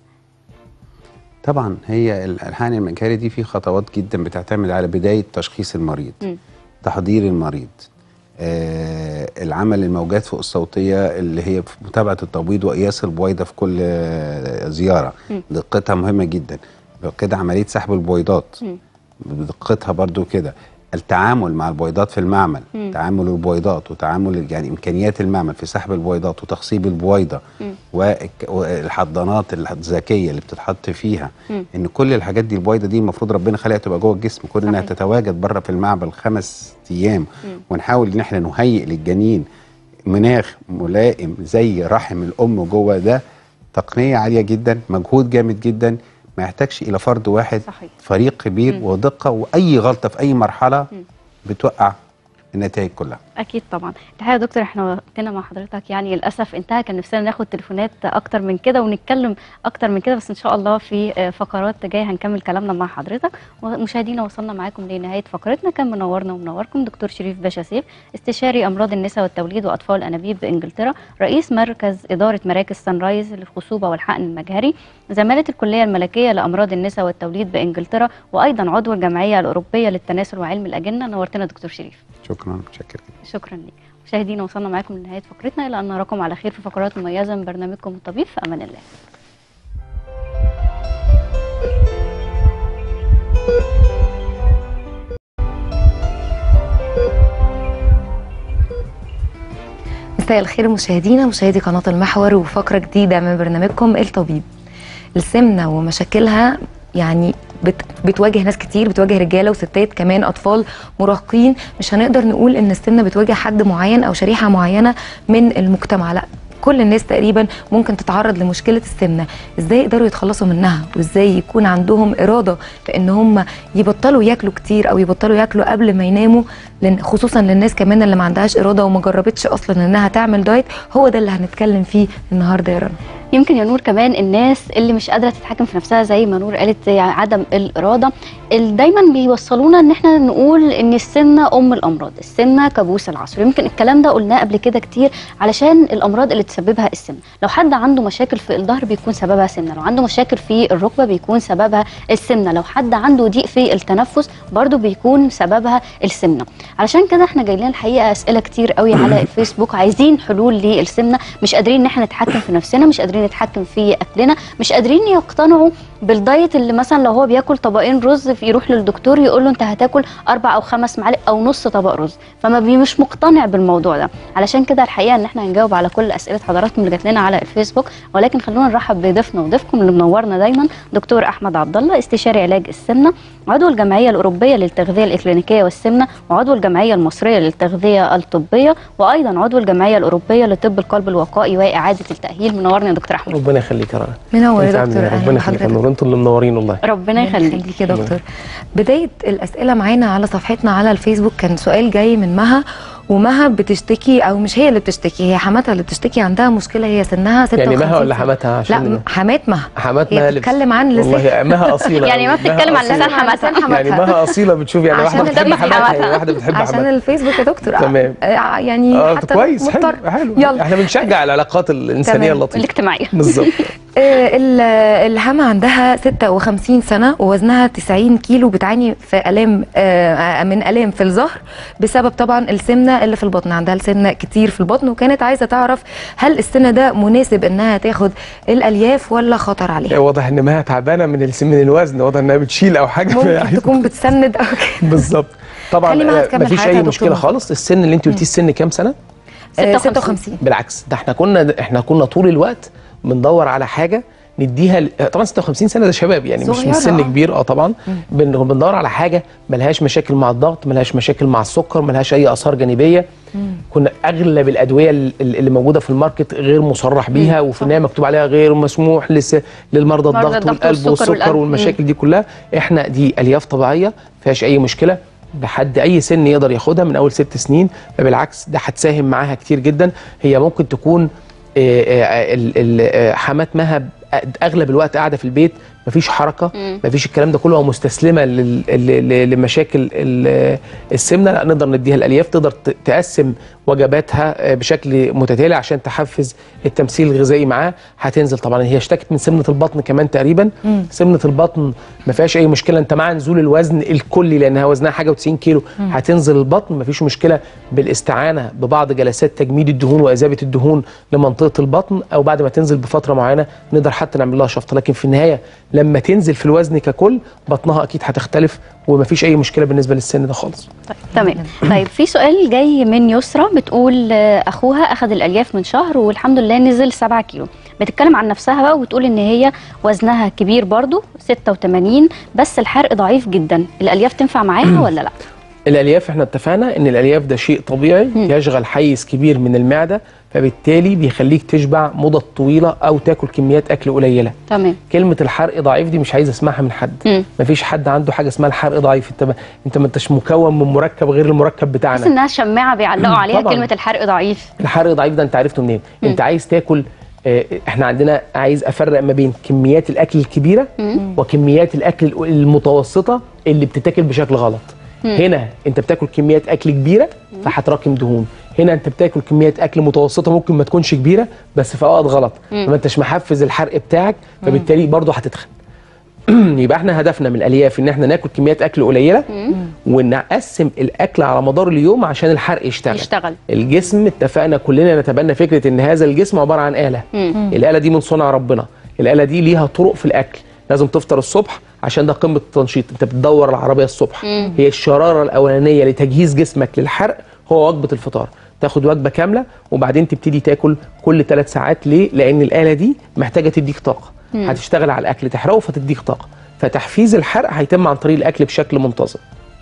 طبعا هي ال- الحقن المجهري دي في خطوات جدا بتعتمد على بدايه تشخيص المريض مم. تحضير المريض آه العمل الموجات فوق الصوتية اللي هي في متابعة التبويض وقياس البويضة في كل آه زيارة مم. دقتها مهمة جدا كده عملية سحب البويضات مم. بدقتها برضو كده التعامل مع البويضات في المعمل مم. تعامل البويضات وتعامل يعني امكانيات المعمل في سحب البويضات وتخصيب البويضه مم. والك- والحضانات الذكيه اللي بتتحط فيها مم. ان كل الحاجات دي البويضه دي المفروض ربنا خلقها تبقى جوه الجسم كون انها صحيح. تتواجد بره في المعمل خمس ايام مم. ونحاول ان احنا نهيئ للجنين مناخ ملائم زي رحم الام جوه ده تقنيه عاليه جدا مجهود جامد جدا ما يحتاجش الى فرد واحد صحيح. فريق كبير مم. ودقه واي غلطه في اي مرحله مم. بتوقع النتائج كلها اكيد طبعا الحقيقه يا دكتور احنا وقتنا مع حضرتك يعني للاسف انتهى كان نفسنا ناخد تليفونات اكتر من كده ونتكلم اكتر من كده بس ان شاء الله في آه، فقرات جايه هنكمل كلامنا مع حضرتك ومشاهدينا وصلنا معاكم لنهايه فقرتنا كان منورنا ومنوركم دكتور شريف باشا سيف استشاري امراض النساء والتوليد واطفال الانابيب بانجلترا رئيس مركز اداره مراكز سان رايز للخصوبه والحقن المجهري زماله الكليه الملكيه لامراض النساء والتوليد بانجلترا وايضا عضو الجمعيه الاوروبيه للتناسل وعلم الاجنه نورتنا دكتور شريف شكرا متشكر شكرا لك مشاهدينا وصلنا معاكم لنهايه فقرتنا الى ان نراكم على خير في فقرات مميزه من برنامجكم الطبيب في امان الله مساء الخير مشاهدينا مشاهدي قناة المحور وفقرة جديدة من برنامجكم الطبيب السمنة ومشاكلها يعني بت بتواجه ناس كتير بتواجه رجاله وستات كمان اطفال مراهقين مش هنقدر نقول ان السمنه بتواجه حد معين او شريحه معينه من المجتمع لا كل الناس تقريبا ممكن تتعرض لمشكله السمنه ازاي يقدروا يتخلصوا منها وازاي يكون عندهم اراده في ان هم يبطلوا ياكلوا كتير او يبطلوا ياكلوا قبل ما يناموا لان خصوصا للناس كمان اللي ما عندهاش اراده وما جربتش اصلا انها تعمل دايت هو ده اللي هنتكلم فيه النهارده يا رنا يمكن يا نور كمان الناس اللي مش قادره تتحكم في نفسها زي ما نور قالت زي عدم الاراده اللي دايما بيوصلونا ان احنا نقول ان السمنه ام الامراض السمنه كابوس العصر يمكن الكلام ده قلناه قبل كده كتير علشان الامراض اللي تسببها السمنه لو حد عنده مشاكل في الظهر بيكون سببها سمنه لو عنده مشاكل في الركبه بيكون سببها السمنه لو حد عنده ضيق في التنفس برضو بيكون سببها السمنه علشان كده احنا جاي لنا الحقيقه اسئله كتير قوي على الفيسبوك عايزين حلول للسمنه مش قادرين ان احنا نتحكم في نفسنا مش قادرين نتحكم في اكلنا مش قادرين يقتنعوا بالدايت اللي مثلا لو هو بياكل طبقين رز يروح للدكتور يقول له انت هتاكل اربع او خمس معالق او نص طبق رز فما بي مش مقتنع بالموضوع ده علشان كده الحقيقه ان احنا هنجاوب على كل اسئله حضراتكم اللي جات لنا على الفيسبوك ولكن خلونا نرحب بضيفنا وضيفكم اللي منورنا دايما دكتور احمد عبد الله استشاري علاج السمنه عضو الجمعيه الاوروبيه للتغذيه الاكلينيكيه والسمنه وعضو الجمعيه المصريه للتغذيه الطبيه وايضا عضو الجمعيه الاوروبيه لطب القلب الوقائي واعاده التاهيل منورنا يا دكتور احمد ربنا يخليك يا رنا منور أنت يا عامل دكتور إيه؟ أهلا ربنا يخليك يا بحضرتك. نور انتوا اللي منورين والله ربنا يخليك يخليك يا دكتور بدايه الاسئله معانا على صفحتنا على الفيسبوك كان سؤال جاي من مها ومها بتشتكي او مش هي اللي بتشتكي هي حماتها اللي بتشتكي عندها مشكله هي سنها 56 يعني مها ولا سنة. حماتها عشان لا حمات مها حمات هي مها اللي بتتكلم عن لسان والله مها اصيله يعني ما أوي. مها بتتكلم عن أصيلة. لسان حماتها. لسان حماتها. يعني مها اصيله بتشوف يعني عشان واحده بتحب الدم في حماتها حماتها. واحده بتحب عشان حماتها الفيسبوك يا دكتور تمام. آه، يعني اه حتى كويس حلو مضطر حلو يلا احنا بنشجع العلاقات الانسانيه تمام. اللطيفه الاجتماعيه بالظبط آه، ال- الهامة عندها 56 سنة ووزنها 90 كيلو بتعاني في ألام آه، من ألام في الظهر بسبب طبعا السمنة اللي في البطن عندها السمنة كتير في البطن وكانت عايزة تعرف هل السن ده مناسب إنها تاخد الألياف ولا خطر عليها واضح ان مها تعبانه من الس- من الوزن واضح انها بتشيل او حاجه ممكن فيعني- تكون بتسند أو كده بالظبط طبعا خلي مها آه، تكمل مفيش حياتها اي يا مشكله دكتور. خالص السن اللي انت قلتيه السن كام سنه آه، 56. 56 بالعكس ده احنا كنا احنا كنا طول الوقت بندور على حاجه نديها ل- طبعا 56 سنه ده شباب يعني مش صغيرة، مش سن آه. كبير اه طبعا بن- بندور على حاجه ملهاش مشاكل مع الضغط ملهاش مشاكل مع السكر ملهاش اي اثار جانبيه كنا اغلب الادويه ال- ال- اللي موجوده في الماركت غير مصرح بيها وفي النهايه مكتوب عليها غير مسموح لس- للمرضى مرضى الضغط الضغط والقلب والسكر والسكر والقلب. والمشاكل دي كلها احنا دي الياف طبيعيه فيهاش اي مشكله لحد اي سن يقدر ياخدها من اول ست سنين فبالعكس ده هتساهم معاها كتير جدا هي ممكن تكون آه، آه، ال- ال- آه، حمات مها ب- اغلب الوقت قاعده في البيت مفيش حركه مم. مفيش الكلام ده كله ومستسلمه لل- ل- ل- لمشاكل ال- السمنه لا نقدر نديها الالياف تقدر ت- تقسم وجباتها آه، بشكل متتالي عشان تحفز التمثيل الغذائي معاه هتنزل طبعا هي اشتكت من سمنه البطن كمان تقريبا سمنه البطن ما فيهاش اي مشكله انت مع نزول الوزن الكلي لانها وزنها حاجه و90 كيلو هتنزل البطن ما فيش مشكله بالاستعانه ببعض جلسات تجميد الدهون واذابه الدهون لمنطقه البطن او بعد ما تنزل بفتره معينه نقدر حتى نعمل لها شفط لكن في النهايه لما تنزل في الوزن ككل بطنها اكيد هتختلف وما فيش اي مشكله بالنسبه للسن ده خالص طيب تمام طيب في سؤال جاي من يسرا بتقول آه، اخوها اخذ الالياف من شهر والحمد لله نزل 7 كيلو بتتكلم عن نفسها بقى وتقول ان هي وزنها كبير برضو 86 بس الحرق ضعيف جدا الالياف تنفع معاها ولا لا الالياف احنا اتفقنا ان الالياف ده شيء طبيعي يشغل حيز كبير من المعده فبالتالي بيخليك تشبع مدة طويله او تاكل كميات اكل قليله تمام كلمه الحرق ضعيف دي مش عايز اسمعها من حد مم. مفيش حد عنده حاجه اسمها الحرق ضعيف انت ما انت ما انتش مكون من مركب غير المركب بس بتاعنا انها شماعه بيعلقوا عليها طبعاً. كلمه الحرق ضعيف الحرق ضعيف ده انت عرفته منين مم. انت عايز تاكل آه، احنا عندنا عايز افرق ما بين كميات الاكل الكبيره مم. وكميات الاكل المتوسطه اللي بتتاكل بشكل غلط مم. هنا انت بتاكل كميات اكل كبيره فهتراكم دهون هنا انت بتاكل كميات اكل متوسطه ممكن ما تكونش كبيره بس في اوقات غلط مم. فما انتش محفز الحرق بتاعك فبالتالي برضه هتتخن يبقى احنا هدفنا من الالياف ان احنا ناكل كميات اكل قليله ونقسم الاكل على مدار اليوم عشان الحرق يشتغل يشتغل الجسم اتفقنا كلنا نتبنى فكره ان هذا الجسم عباره عن اله مم. الاله دي من صنع ربنا الاله دي ليها طرق في الاكل لازم تفطر الصبح عشان ده قمه التنشيط انت بتدور العربيه الصبح مم. هي الشراره الاولانيه لتجهيز جسمك للحرق هو وجبه الفطار تاخد وجبه كامله وبعدين تبتدي تاكل كل ثلاث ساعات ليه لان الاله دي محتاجه تديك طاقه مم. هتشتغل على الاكل تحرقه فتديك طاقه فتحفيز الحرق هيتم عن طريق الاكل بشكل منتظم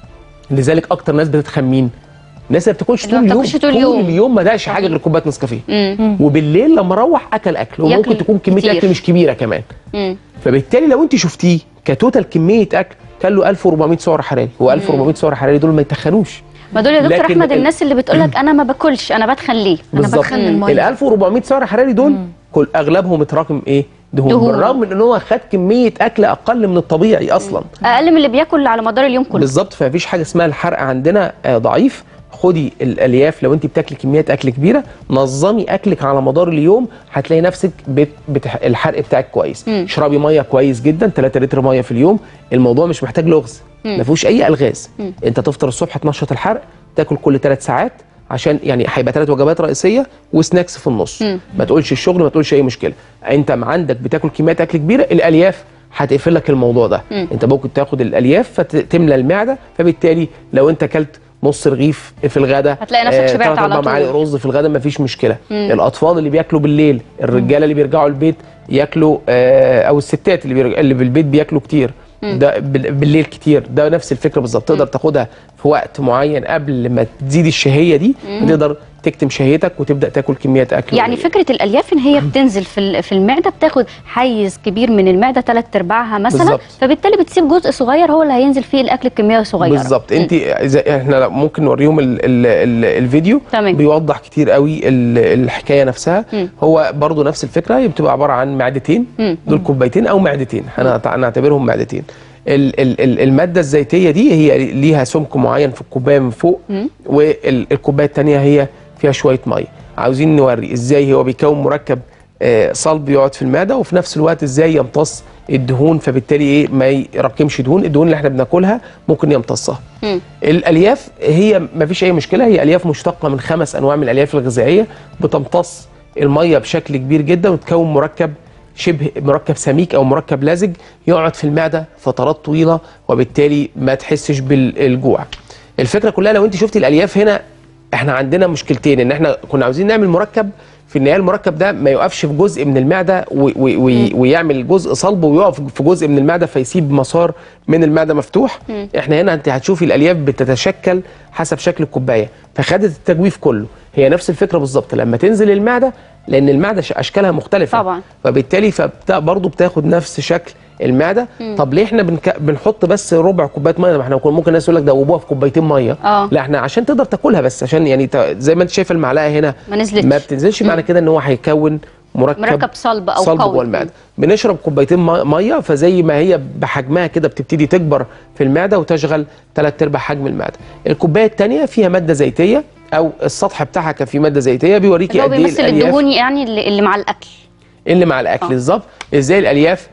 لذلك اكتر ناس بتتخن مين الناس اللي بتاكلش اللي طول ما اليوم بتاكلش طول اليوم. اليوم ما دقش حاجه غير كوبايه نسكافيه مم. وبالليل لما روح اكل اكل وممكن ياكل تكون كميه كتير. اكل مش كبيره كمان مم. فبالتالي لو انت شفتيه كتوتال كميه اكل كان له 1400 سعر حراري و 1400 سعر حراري دول ما يتخنوش ما دول يا دكتور لكن احمد ال- الناس اللي بتقول لك انا ما باكلش انا بتخن ليه انا بالظبط بتخن ال 1400 سعر حراري دول كل اغلبهم متراكم ايه دهون, دهون. بالرغم من ان هو خد كميه اكل اقل من الطبيعي اصلا اقل من اللي بياكل على مدار اليوم كله بالظبط فمفيش حاجه اسمها الحرق عندنا آه، ضعيف خدي الالياف لو انت بتاكلي كميات اكل كبيره نظمي اكلك على مدار اليوم هتلاقي نفسك بت... بتح... الحرق بتاعك كويس مم. اشربي ميه كويس جدا 3 لتر ميه في اليوم الموضوع مش محتاج لغز مم. ما فيهوش اي الغاز مم. انت تفطر الصبح تنشط الحرق تاكل كل 3 ساعات عشان يعني هيبقى ثلاث وجبات رئيسيه وسناكس في النص مم. ما تقولش الشغل ما تقولش اي مشكله انت ما عندك بتاكل كميات اكل كبيره الالياف هتقفل لك الموضوع ده مم. انت ممكن تاخد الالياف فتملى المعده فبالتالي لو انت اكلت نص رغيف في الغداء هتلاقي نفسك شبعت تلات على أربع معالق طول. رز في الغداء مفيش مشكله مم. الاطفال اللي بياكلوا بالليل الرجاله اللي بيرجعوا البيت ياكلوا آه او الستات اللي بيرج... اللي بالبيت بياكلوا كتير مم. ده بال- بالليل كتير ده نفس الفكره بالظبط تقدر تاخدها في وقت معين قبل ما تزيد الشهيه دي مم. تقدر تكتم شهيتك وتبدا تاكل كميات اكل يعني قليلة. فكره الالياف ان هي بتنزل في ال- في المعده بتاخد حيز كبير من المعده ثلاث ارباعها مثلا بالظبط. فبالتالي بتسيب جزء صغير هو اللي هينزل فيه الاكل بكميه صغيره بالظبط انت اذا احنا لو ممكن نوريهم ال ال ال الفيديو تمام. بيوضح كتير قوي ال الحكايه نفسها مم. هو برضو نفس الفكره هي بتبقى عباره عن معدتين مم. دول كوبايتين او معدتين هنعت- هنعتبرهم معدتين ال ال ال الماده الزيتيه دي هي ليها سمك معين في الكوبايه من فوق مم. والكوبايه الثانيه هي فيها شويه ميه عاوزين نوري ازاي هو بيكون مركب آه، صلب يقعد في المعده وفي نفس الوقت ازاي يمتص الدهون فبالتالي ايه ما يركمش دهون الدهون اللي احنا بناكلها ممكن يمتصها مم. الالياف هي ما فيش اي مشكله هي الياف مشتقه من خمس انواع من الالياف الغذائيه بتمتص الميه بشكل كبير جدا وتكون مركب شبه مركب سميك او مركب لازج يقعد في المعده فترات طويله وبالتالي ما تحسش بالجوع الفكره كلها لو انت شفتي الالياف هنا احنا عندنا مشكلتين ان احنا كنا عاوزين نعمل مركب في النهايه المركب ده ما يقفش في جزء من المعده وي وي وي ويعمل جزء صلب ويقف في جزء من المعده فيسيب مسار من المعده مفتوح مم. احنا هنا انت هتشوفي الالياف بتتشكل حسب شكل الكوبايه فخدت التجويف كله هي نفس الفكره بالظبط لما تنزل المعده لان المعده ش- اشكالها مختلفه طبعا. فبالتالي فبتا برضه بتاخد نفس شكل المعده مم. طب ليه احنا بنك... بنحط بس ربع كوبايه ميه ما احنا كنا- ممكن الناس يقول لك دوبوها في كوبايتين ميه اه لا احنا عشان تقدر تاكلها بس عشان يعني ت... زي ما انت شايف المعلقه هنا ما نزلتش. ما بتنزلش معنى كده ان هو هيكون مركب مركب صلب او صلب قوي جوه المعده بنشرب كوبايتين مي- ميه فزي ما هي بحجمها كده بتبتدي تكبر في المعده وتشغل ثلاث ارباع حجم المعده الكوبايه الثانيه فيها ماده زيتيه او السطح بتاعها كان فيه ماده زيتيه بيوريكي اللي هو قد ايه بيمثل الالياف الدهون يعني اللي, اللي مع الاكل اللي مع الاكل آه. بالظبط ازاي الالياف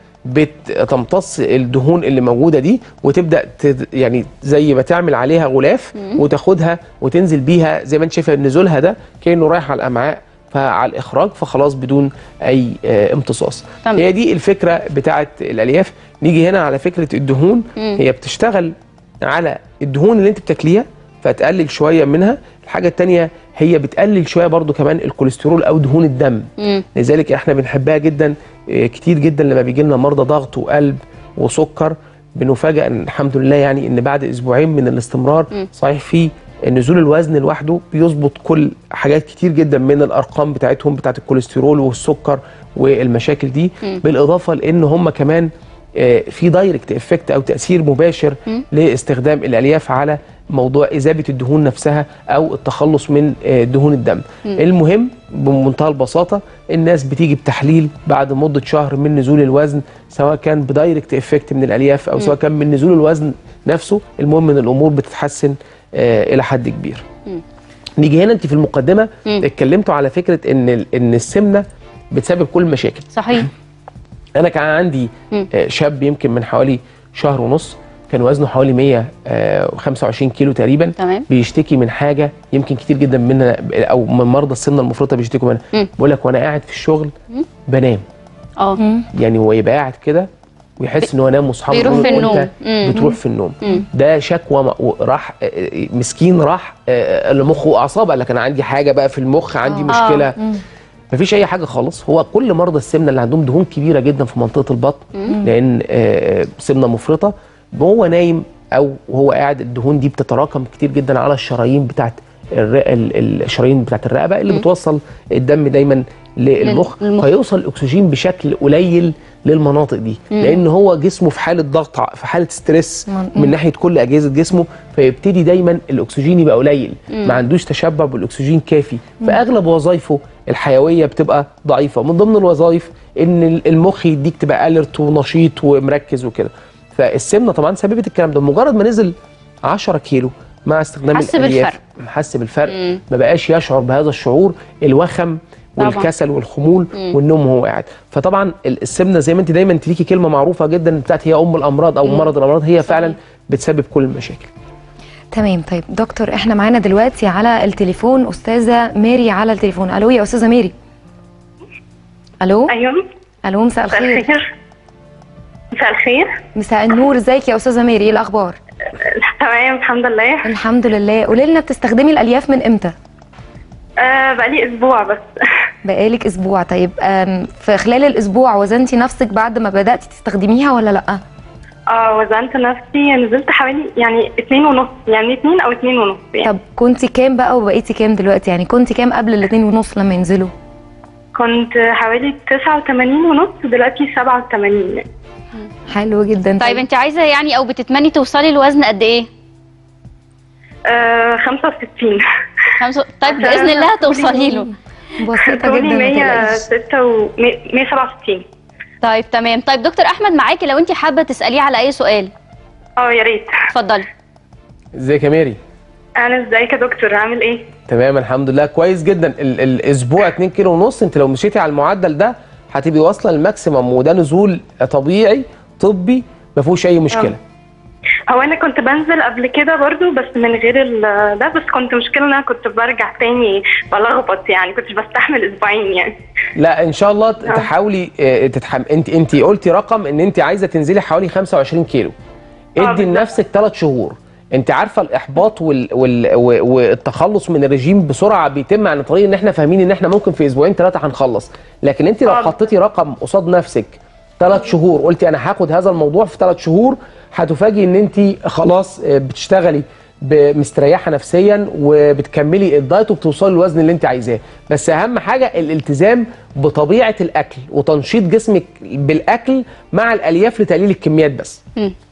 بتمتص الدهون اللي موجوده دي وتبدا تد يعني زي ما تعمل عليها غلاف مم. وتاخدها وتنزل بيها زي ما انت شايفه نزولها ده كانه رايح على الامعاء فعلى الاخراج فخلاص بدون اي آه، امتصاص تمام. هي دي الفكره بتاعه الالياف نيجي هنا على فكره الدهون مم. هي بتشتغل على الدهون اللي انت بتاكليها فتقلل شويه منها الحاجه الثانيه هي بتقلل شويه برضو كمان الكوليسترول او دهون الدم مم. لذلك احنا بنحبها جدا آه، كتير جدا لما بيجي لنا مرضى ضغط وقلب وسكر بنفاجئ ان الحمد لله يعني ان بعد اسبوعين من الاستمرار مم. صحيح في نزول الوزن لوحده بيظبط كل حاجات كتير جدا من الارقام بتاعتهم بتاعت الكوليسترول والسكر والمشاكل دي مم. بالاضافه لان هم كمان آه، في دايركت افكت او تاثير مباشر مم. لاستخدام الالياف على موضوع اذابه الدهون نفسها او التخلص من آه، دهون الدم مم. المهم بمنتهى البساطه الناس بتيجي بتحليل بعد مده شهر من نزول الوزن سواء كان بدايركت افكت من الالياف او مم. سواء كان من نزول الوزن نفسه المهم ان الامور بتتحسن آه، الى حد كبير مم. نيجي هنا انت في المقدمه مم. اتكلمتوا على فكره ان ال- ان السمنه بتسبب كل المشاكل صحيح انا كان عندي مم. آه، شاب يمكن من حوالي شهر ونص كان وزنه حوالي 125 كيلو تقريبا تمام. بيشتكي من حاجه يمكن كتير جدا مننا او من مرضى السمنه المفرطه بيشتكوا منها مم. بقول لك وانا قاعد في الشغل مم. بنام اه يعني هو يبقى قاعد كده ويحس ان هو نام واصحابه بيروح يقولوا في له النوم. انت مم. بتروح في النوم مم. ده شكوى م- راح آه، آه، مسكين راح آه، لمخه واعصاب قال لك انا عندي حاجه بقى في المخ عندي آه. مشكله آه. مم. مفيش اي حاجه خالص هو كل مرضى السمنه اللي عندهم دهون كبيره جدا في منطقه البطن مم. لان آه، سمنه مفرطه وهو نايم او وهو قاعد الدهون دي بتتراكم كتير جدا على الشرايين بتاعت الر- ال- الشرايين بتاعت الرقبه اللي مم. بتوصل الدم دايما للمخ للمخ. فيوصل الاكسجين بشكل قليل للمناطق دي مم. لان هو جسمه في حاله ضغط ع- في حاله ستريس مم. من ناحيه كل اجهزه جسمه فيبتدي دايما الاكسجين يبقى قليل مم. ما عندوش تشبع بالاكسجين كافي مم. فاغلب وظائفه الحيويه بتبقى ضعيفه من ضمن الوظائف ان ال- المخ يديك تبقى اليرت ونشيط ومركز وكده فالسمنه طبعا سببت الكلام ده مجرد ما نزل 10 كيلو مع استخدام حس الالياف بالفرق. حس بالفرق مم. ما بقاش يشعر بهذا الشعور الوخم طبعاً. والكسل والخمول مم. والنوم وهو قاعد فطبعا ال- السمنه زي ما انت دايما تليكي كلمه معروفه جدا بتاعت هي ام الامراض او مم. مرض الامراض هي فعلا بتسبب كل المشاكل تمام طيب دكتور احنا معانا دلوقتي على التليفون استاذه ماري على التليفون الو يا استاذه ماري الو ايوه الو مساء الخير الخير مساء الخير مساء النور ازيك يا استاذه ماري ايه الاخبار تمام الحمد لله الحمد لله قولي لنا بتستخدمي الالياف من امتى آه بقالي اسبوع بس بقالك اسبوع طيب آم، في خلال الاسبوع وزنتي نفسك بعد ما بداتي تستخدميها ولا لا اه وزنت نفسي نزلت حوالي يعني اتنين ونص يعني اتنين او اتنين ونص يعني طب كنتي كام بقى وبقيتي كام دلوقتي يعني كنتي كام قبل الاتنين ونص لما ينزلوا كنت حوالي تسعة وتمانين ونص ودلوقتي سبعة وتمانين يعني. حلو جدا طيب انت عايزه يعني او بتتمني توصلي لوزن قد ايه آه خمسة وستين خمسة طيب باذن الله هتوصلي له بسيطه طولي جدا ما مية تقلقيش. ستة و مية سبعة وستين طيب تمام طيب دكتور احمد معاكي لو انت حابه تساليه على اي سؤال اه يا ريت اتفضلي ازيك يا ماري انا ازيك يا دكتور عامل ايه تمام الحمد لله كويس جدا ال الاسبوع 2 كيلو ونص انت لو مشيتي على المعدل ده هتبقي واصله للماكسيمم وده نزول طبيعي طبي ما فيهوش اي مشكله هو انا كنت بنزل قبل كده برضو بس من غير ال- ده بس كنت مشكلة ان انا كنت برجع تاني بلخبط يعني كنتش بستحمل اسبوعين يعني لا ان شاء الله تحاولي آه، تتحم... انت انت قلتي رقم ان انت عايزه تنزلي حوالي 25 كيلو ادي لنفسك 3 شهور انت عارفه الاحباط وال... وال... و- والتخلص من الرجيم بسرعه بيتم عن طريق ان احنا فاهمين ان احنا ممكن في اسبوعين ثلاثه هنخلص لكن انت لو حطيتي رقم قصاد نفسك ثلاث شهور قلتي انا هاخد هذا الموضوع في ثلاث شهور هتفاجئي ان انت خلاص آه، بتشتغلي ب- مستريحه نفسيا وبتكملي الدايت وبتوصلي للوزن اللي انت عايزاه بس اهم حاجه الالتزام بطبيعه الاكل وتنشيط جسمك بالاكل مع الالياف لتقليل الكميات بس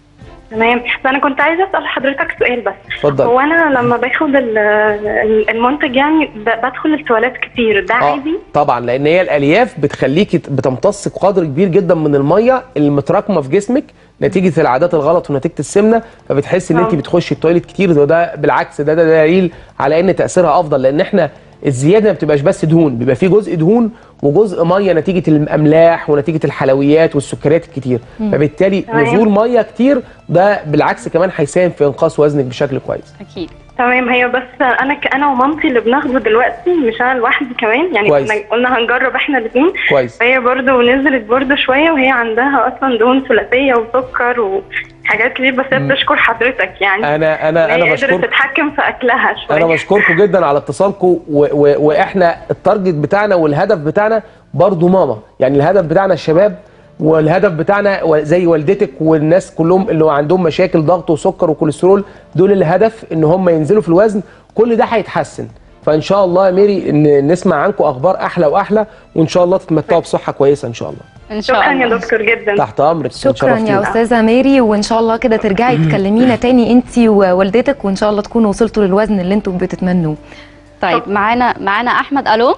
تمام بس انا كنت عايزه اسال حضرتك سؤال بس اتفضل. هو انا لما باخد ال- ال- المنتج يعني ب- بدخل التواليت كتير ده آه، عادي طبعا لان هي الالياف بتخليكي ت- بتمتص قدر كبير جدا من الميه اللي متراكمه في جسمك نتيجه العادات الغلط ونتيجه السمنه فبتحسي ان انت آه. بتخشي التويليت كتير وده بالعكس ده ده دليل على ان تاثيرها افضل لان احنا الزياده ما بتبقاش بس دهون بيبقى في جزء دهون وجزء ميه نتيجه الاملاح ونتيجه الحلويات والسكريات الكتير مم. فبالتالي تمام. نزول ميه كتير ده بالعكس كمان هيساهم في انقاص وزنك بشكل كويس اكيد تمام هي بس انا ك- انا ومامتي اللي بناخده دلوقتي مش انا لوحدي كمان يعني كويس. كنا قلنا هنجرب احنا الاثنين كويس فهي برضو نزلت برضو شويه وهي عندها اصلا دهون ثلاثيه وسكر وحاجات كتير بس هي مم. بتشكر حضرتك يعني انا انا إن هي انا قدرت بشكرك تتحكم في اكلها شويه انا بشكركم جدا على اتصالكم و... و... واحنا التارجت بتاعنا والهدف بتاعنا برضو ماما يعني الهدف بتاعنا الشباب والهدف بتاعنا و- زي والدتك والناس كلهم اللي عندهم مشاكل ضغط وسكر وكوليسترول دول الهدف ان هم ينزلوا في الوزن كل ده هيتحسن فان شاء الله يا ميري ان نسمع عنكم اخبار احلى واحلى وان شاء الله تتمتعوا بصحه كويسه ان شاء الله ان شاء شكرا الله يا دكتور جدا تحت امرك شكرا اتشرفتينا. يا استاذه ميري وان شاء الله كده ترجعي تكلمينا تاني انت ووالدتك وان شاء الله تكونوا وصلتوا للوزن اللي انتم بتتمنوه طيب معانا معانا احمد الو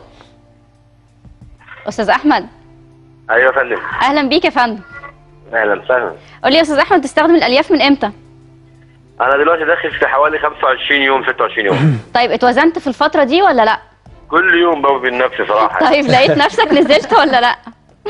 استاذ احمد ايوه يا فندم اهلا بيك يا فندم اهلا وسهلا قول لي يا استاذ احمد تستخدم الالياف من امتى انا دلوقتي داخل في حوالي 25 يوم 26 يوم طيب اتوزنت في الفتره دي ولا لا كل يوم بوزن نفسي صراحه طيب لقيت نفسك نزلت ولا لا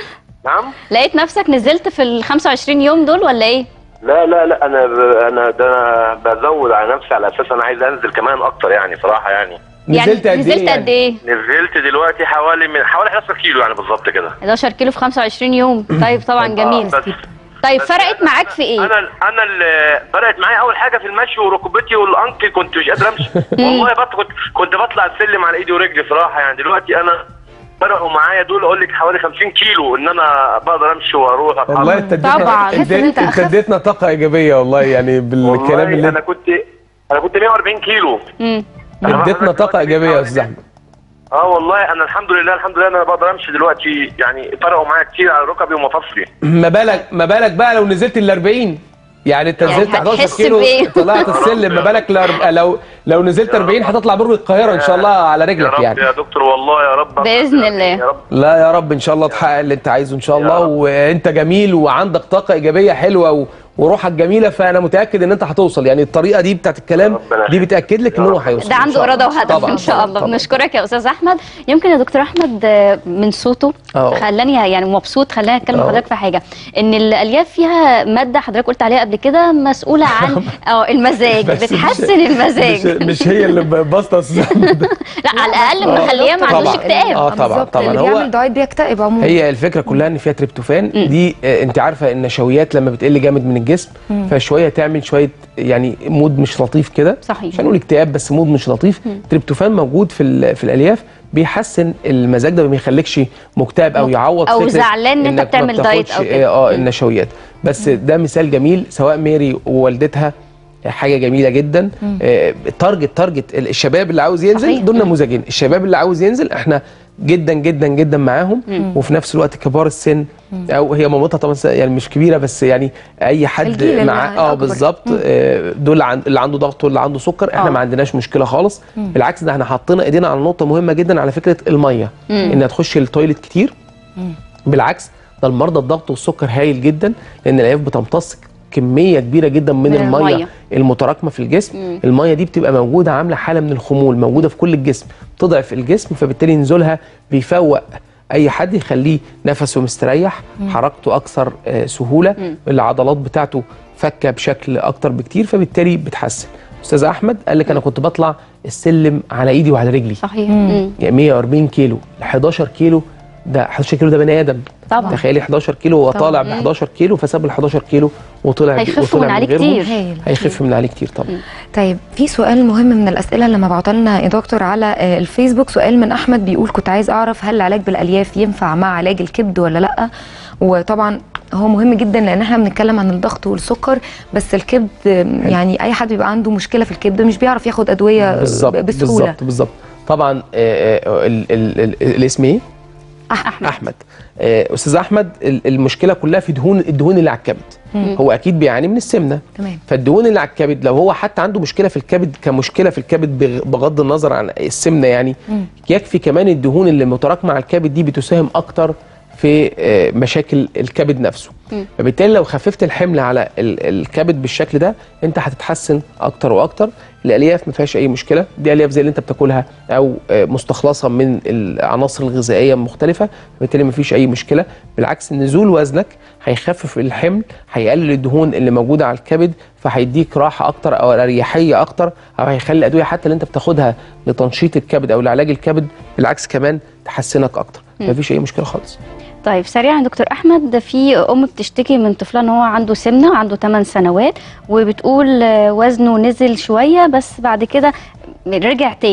نعم لقيت نفسك نزلت في ال 25 يوم دول ولا ايه لا لا لا انا ب... انا ده انا بزود على نفسي على اساس انا عايز انزل كمان اكتر يعني صراحه يعني نزلت يعني قد نزلت ايه قد ايه نزلت دلوقتي حوالي من حوالي 11 كيلو يعني بالظبط كده 11 كيلو في 25 يوم طيب طبعا جميل بس طيب فرقت معاك في ايه انا انا اللي فرقت معايا اول حاجه في المشي وركبتي والانكل كنت مش قادر امشي والله بط كنت كنت بطلع السلم على ايدي ورجلي صراحه يعني دلوقتي انا فرقوا معايا دول اقول لك حوالي 50 كيلو ان انا بقدر امشي واروح أتحرك. والله انت اديتنا طبعاً. انت انت اديتنا طاقه ايجابيه والله يعني بالكلام والله اللي انا كنت انا كنت 140 كيلو امم اديتنا طاقه ايجابيه يا استاذ احمد اه والله انا الحمد لله الحمد لله انا بقدر امشي دلوقتي يعني فرقوا معايا كتير على ركبي ومفاصلي ما بالك ما بالك بقى لو نزلت ال 40 يعني انت يعني نزلت 11 هتحس كيلو بإيه؟ طلعت السلم ما بالك لو- لو لو نزلت 40 هتطلع برج القاهره ان شاء الله على يا رجلك رب يعني يا دكتور والله يا رب بإذن الله. يا رب لا يا رب ان شاء الله تحقق اللي انت عايزه ان شاء الله رب. وانت جميل وعندك طاقه ايجابيه حلوه و... وروحك جميله فانا متاكد ان انت هتوصل يعني الطريقه دي بتاعت الكلام ربنا دي يخليك. بتاكد لك ان هو هيوصل ده إن عنده شاء الله. اراده وهدف طبعاً، ان شاء طبعاً، الله طبعاً. بنشكرك يا استاذ احمد يمكن يا دكتور احمد آه، من صوته اه. خلاني يعني مبسوط خلاني اتكلم مع اه. حضرتك في حاجه ان الالياف فيها ماده حضرتك قلت عليها قبل كده مسؤوله عن اه المزاج بس مش- بتحسن المزاج مش, مش هي اللي باسطه يا أستاذ أحمد. لا على الاقل مخليه ما عندوش طبعاً. اكتئاب اه طبعا بالظبط، طبعا اللي هو بيعمل دايت بيكتئب عموما هي الفكره كلها ان فيها تريبتوفان دي آه، انت عارفه النشويات لما بتقل جامد من الجسم فشويه تعمل شويه يعني مود مش لطيف كده صحيح. مش هنقول اكتئاب بس مود مش لطيف تريبتوفان موجود في ال- في الالياف بيحسن المزاج ده ما بيخليكش مكتئب او يعوض أو فكرة زعلان إن أنت إنك ما بتعمل دايت بتاخدش، أو كده. اه النشويات بس ده مثال جميل سواء ميري ووالدتها حاجه جميله جدا آه، تارجت تارجت الشباب اللي عاوز ينزل صحيح. دول نموذجين الشباب اللي عاوز ينزل احنا جدا جدا جدا معاهم وفي نفس الوقت كبار السن او هي مامتها طبعا س- يعني مش كبيره بس يعني اي حد الجيل اللي معاه اه الأكبر. بالظبط آه، دول عن- اللي عنده ضغط واللي عنده سكر احنا آه. ما عندناش مشكله خالص بالعكس ده احنا حاطين ايدينا على نقطه مهمه جدا على فكره الميه انها تخش التويليت كتير بالعكس ده المرضى الضغط والسكر هايل جدا لان الالياف بتمتص كميه كبيره جدا من, من الميه, المية. المتراكمه في الجسم مم. الميه دي بتبقى موجوده عامله حاله من الخمول موجوده في كل الجسم تضعف الجسم فبالتالي نزولها بيفوق اي حد يخليه نفسه مستريح حركته اكثر آه، سهوله العضلات بتاعته فكه بشكل اكتر بكتير فبالتالي بتحسن استاذ احمد قال لك انا كنت بطلع السلم على ايدي وعلى رجلي صحيح مم. يعني 140 كيلو ل 11 كيلو ده 11 كيلو ده بني ادم طبعا تخيلي 11 كيلو وهو طالع ب 11 كيلو فساب ال 11 كيلو وطلع بيه- هيخف وطلع من عليه غيرهم. كتير. هايل. هيخف من عليه كتير طبعا طيب في سؤال مهم من الاسئله اللي مبعوتها لنا يا دكتور على آه، الفيسبوك سؤال من احمد بيقول كنت عايز اعرف هل العلاج بالالياف ينفع مع علاج الكبد ولا لا وطبعا هو مهم جدا لان احنا بنتكلم عن الضغط والسكر بس الكبد آه، يعني اي حد بيبقى عنده مشكله في الكبد مش بيعرف ياخد ادويه بالظبط بسهوله بالظبط بالظبط طبعا آه، آه، ال- ال- ال- الاسم ايه؟ احمد احمد آه، استاذ احمد ال- المشكله كلها في دهون الدهون اللي على الكبد هو اكيد بيعاني من السمنه تمام فالدهون اللي على الكبد لو هو حتى عنده مشكله في الكبد كمشكله في الكبد بغ- بغض النظر عن السمنه يعني يكفي كمان الدهون اللي متراكمه على الكبد دي بتساهم اكتر في آه، مشاكل الكبد نفسه فبالتالي لو خففت الحمل على ال- الكبد بالشكل ده انت هتتحسن اكتر واكتر الالياف ما فيهاش اي مشكله دي الياف زي اللي انت بتاكلها او آه، مستخلصه من العناصر الغذائيه المختلفه فبالتالي ما فيش اي مشكله بالعكس نزول وزنك هيخفف الحمل هيقلل الدهون اللي موجوده على الكبد فهيديك راحه اكتر او اريحيه اكتر او هيخلي الادويه حتى اللي انت بتاخدها لتنشيط الكبد او لعلاج الكبد بالعكس كمان تحسنك اكتر ما فيش اي مشكله خالص طيب سريعا دكتور احمد في ام بتشتكي من طفلها ان هو عنده سمنه عنده 8 سنوات وبتقول آه، وزنه نزل شويه بس بعد كده رجع تاني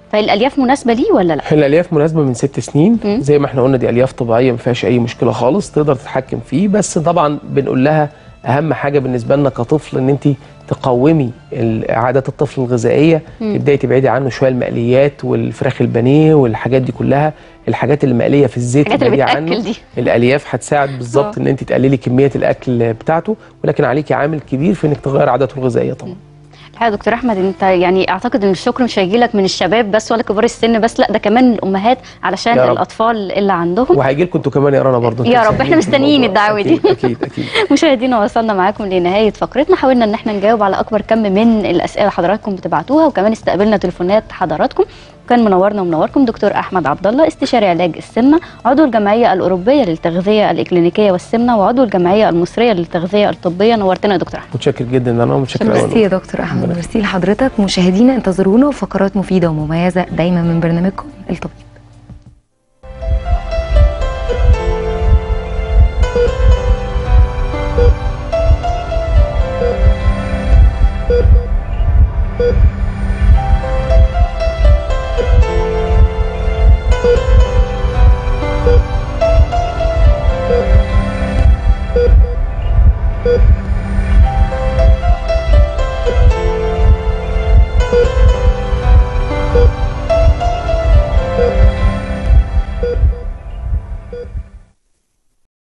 فالالياف مناسبه ليه ولا لا الالياف مناسبه من ست سنين زي ما احنا قلنا دي الياف طبيعيه ما فيهاش اي مشكله خالص تقدر تتحكم فيه بس طبعا بنقول لها اهم حاجه بالنسبه لنا كطفل ان انت تقومي ال- عادات الطفل الغذائيه مم. تبداي تبعدي عنه شويه المقليات والفراخ البانيه والحاجات دي كلها الحاجات اللي مقليه في الزيت الحاجات اللي تبعدي بتأكل عنه دي. الالياف هتساعد بالظبط آه. ان انت تقللي كميه الاكل بتاعته ولكن عليكي عامل كبير في انك تغير عاداته الغذائيه طبعا الحقيقه يا دكتور احمد انت يعني اعتقد ان الشكر مش هيجي لك من الشباب بس ولا كبار السن بس لا ده كمان الامهات علشان يا رب. الاطفال اللي عندهم وهيجي لكم انتوا كمان يا رنا برضه يا رب احنا مستنيين الدعوه دي اكيد اكيد مشاهدينا وصلنا معاكم لنهايه فقرتنا حاولنا ان احنا نجاوب على اكبر كم من الاسئله اللي حضراتكم بتبعتوها وكمان استقبلنا تليفونات حضراتكم كان منورنا ومنوركم دكتور احمد عبد الله استشاري علاج السمنه عضو الجمعيه الاوروبيه للتغذيه الاكلينيكيه والسمنه وعضو الجمعيه المصريه للتغذيه الطبيه نورتنا يا دكتور احمد متشكر جدا انا متشكر أوي. ميرسي يا دكتور احمد ميرسي لحضرتك مشاهدينا انتظرونا وفقرات مفيده ومميزه دايما من برنامجكم الطبيب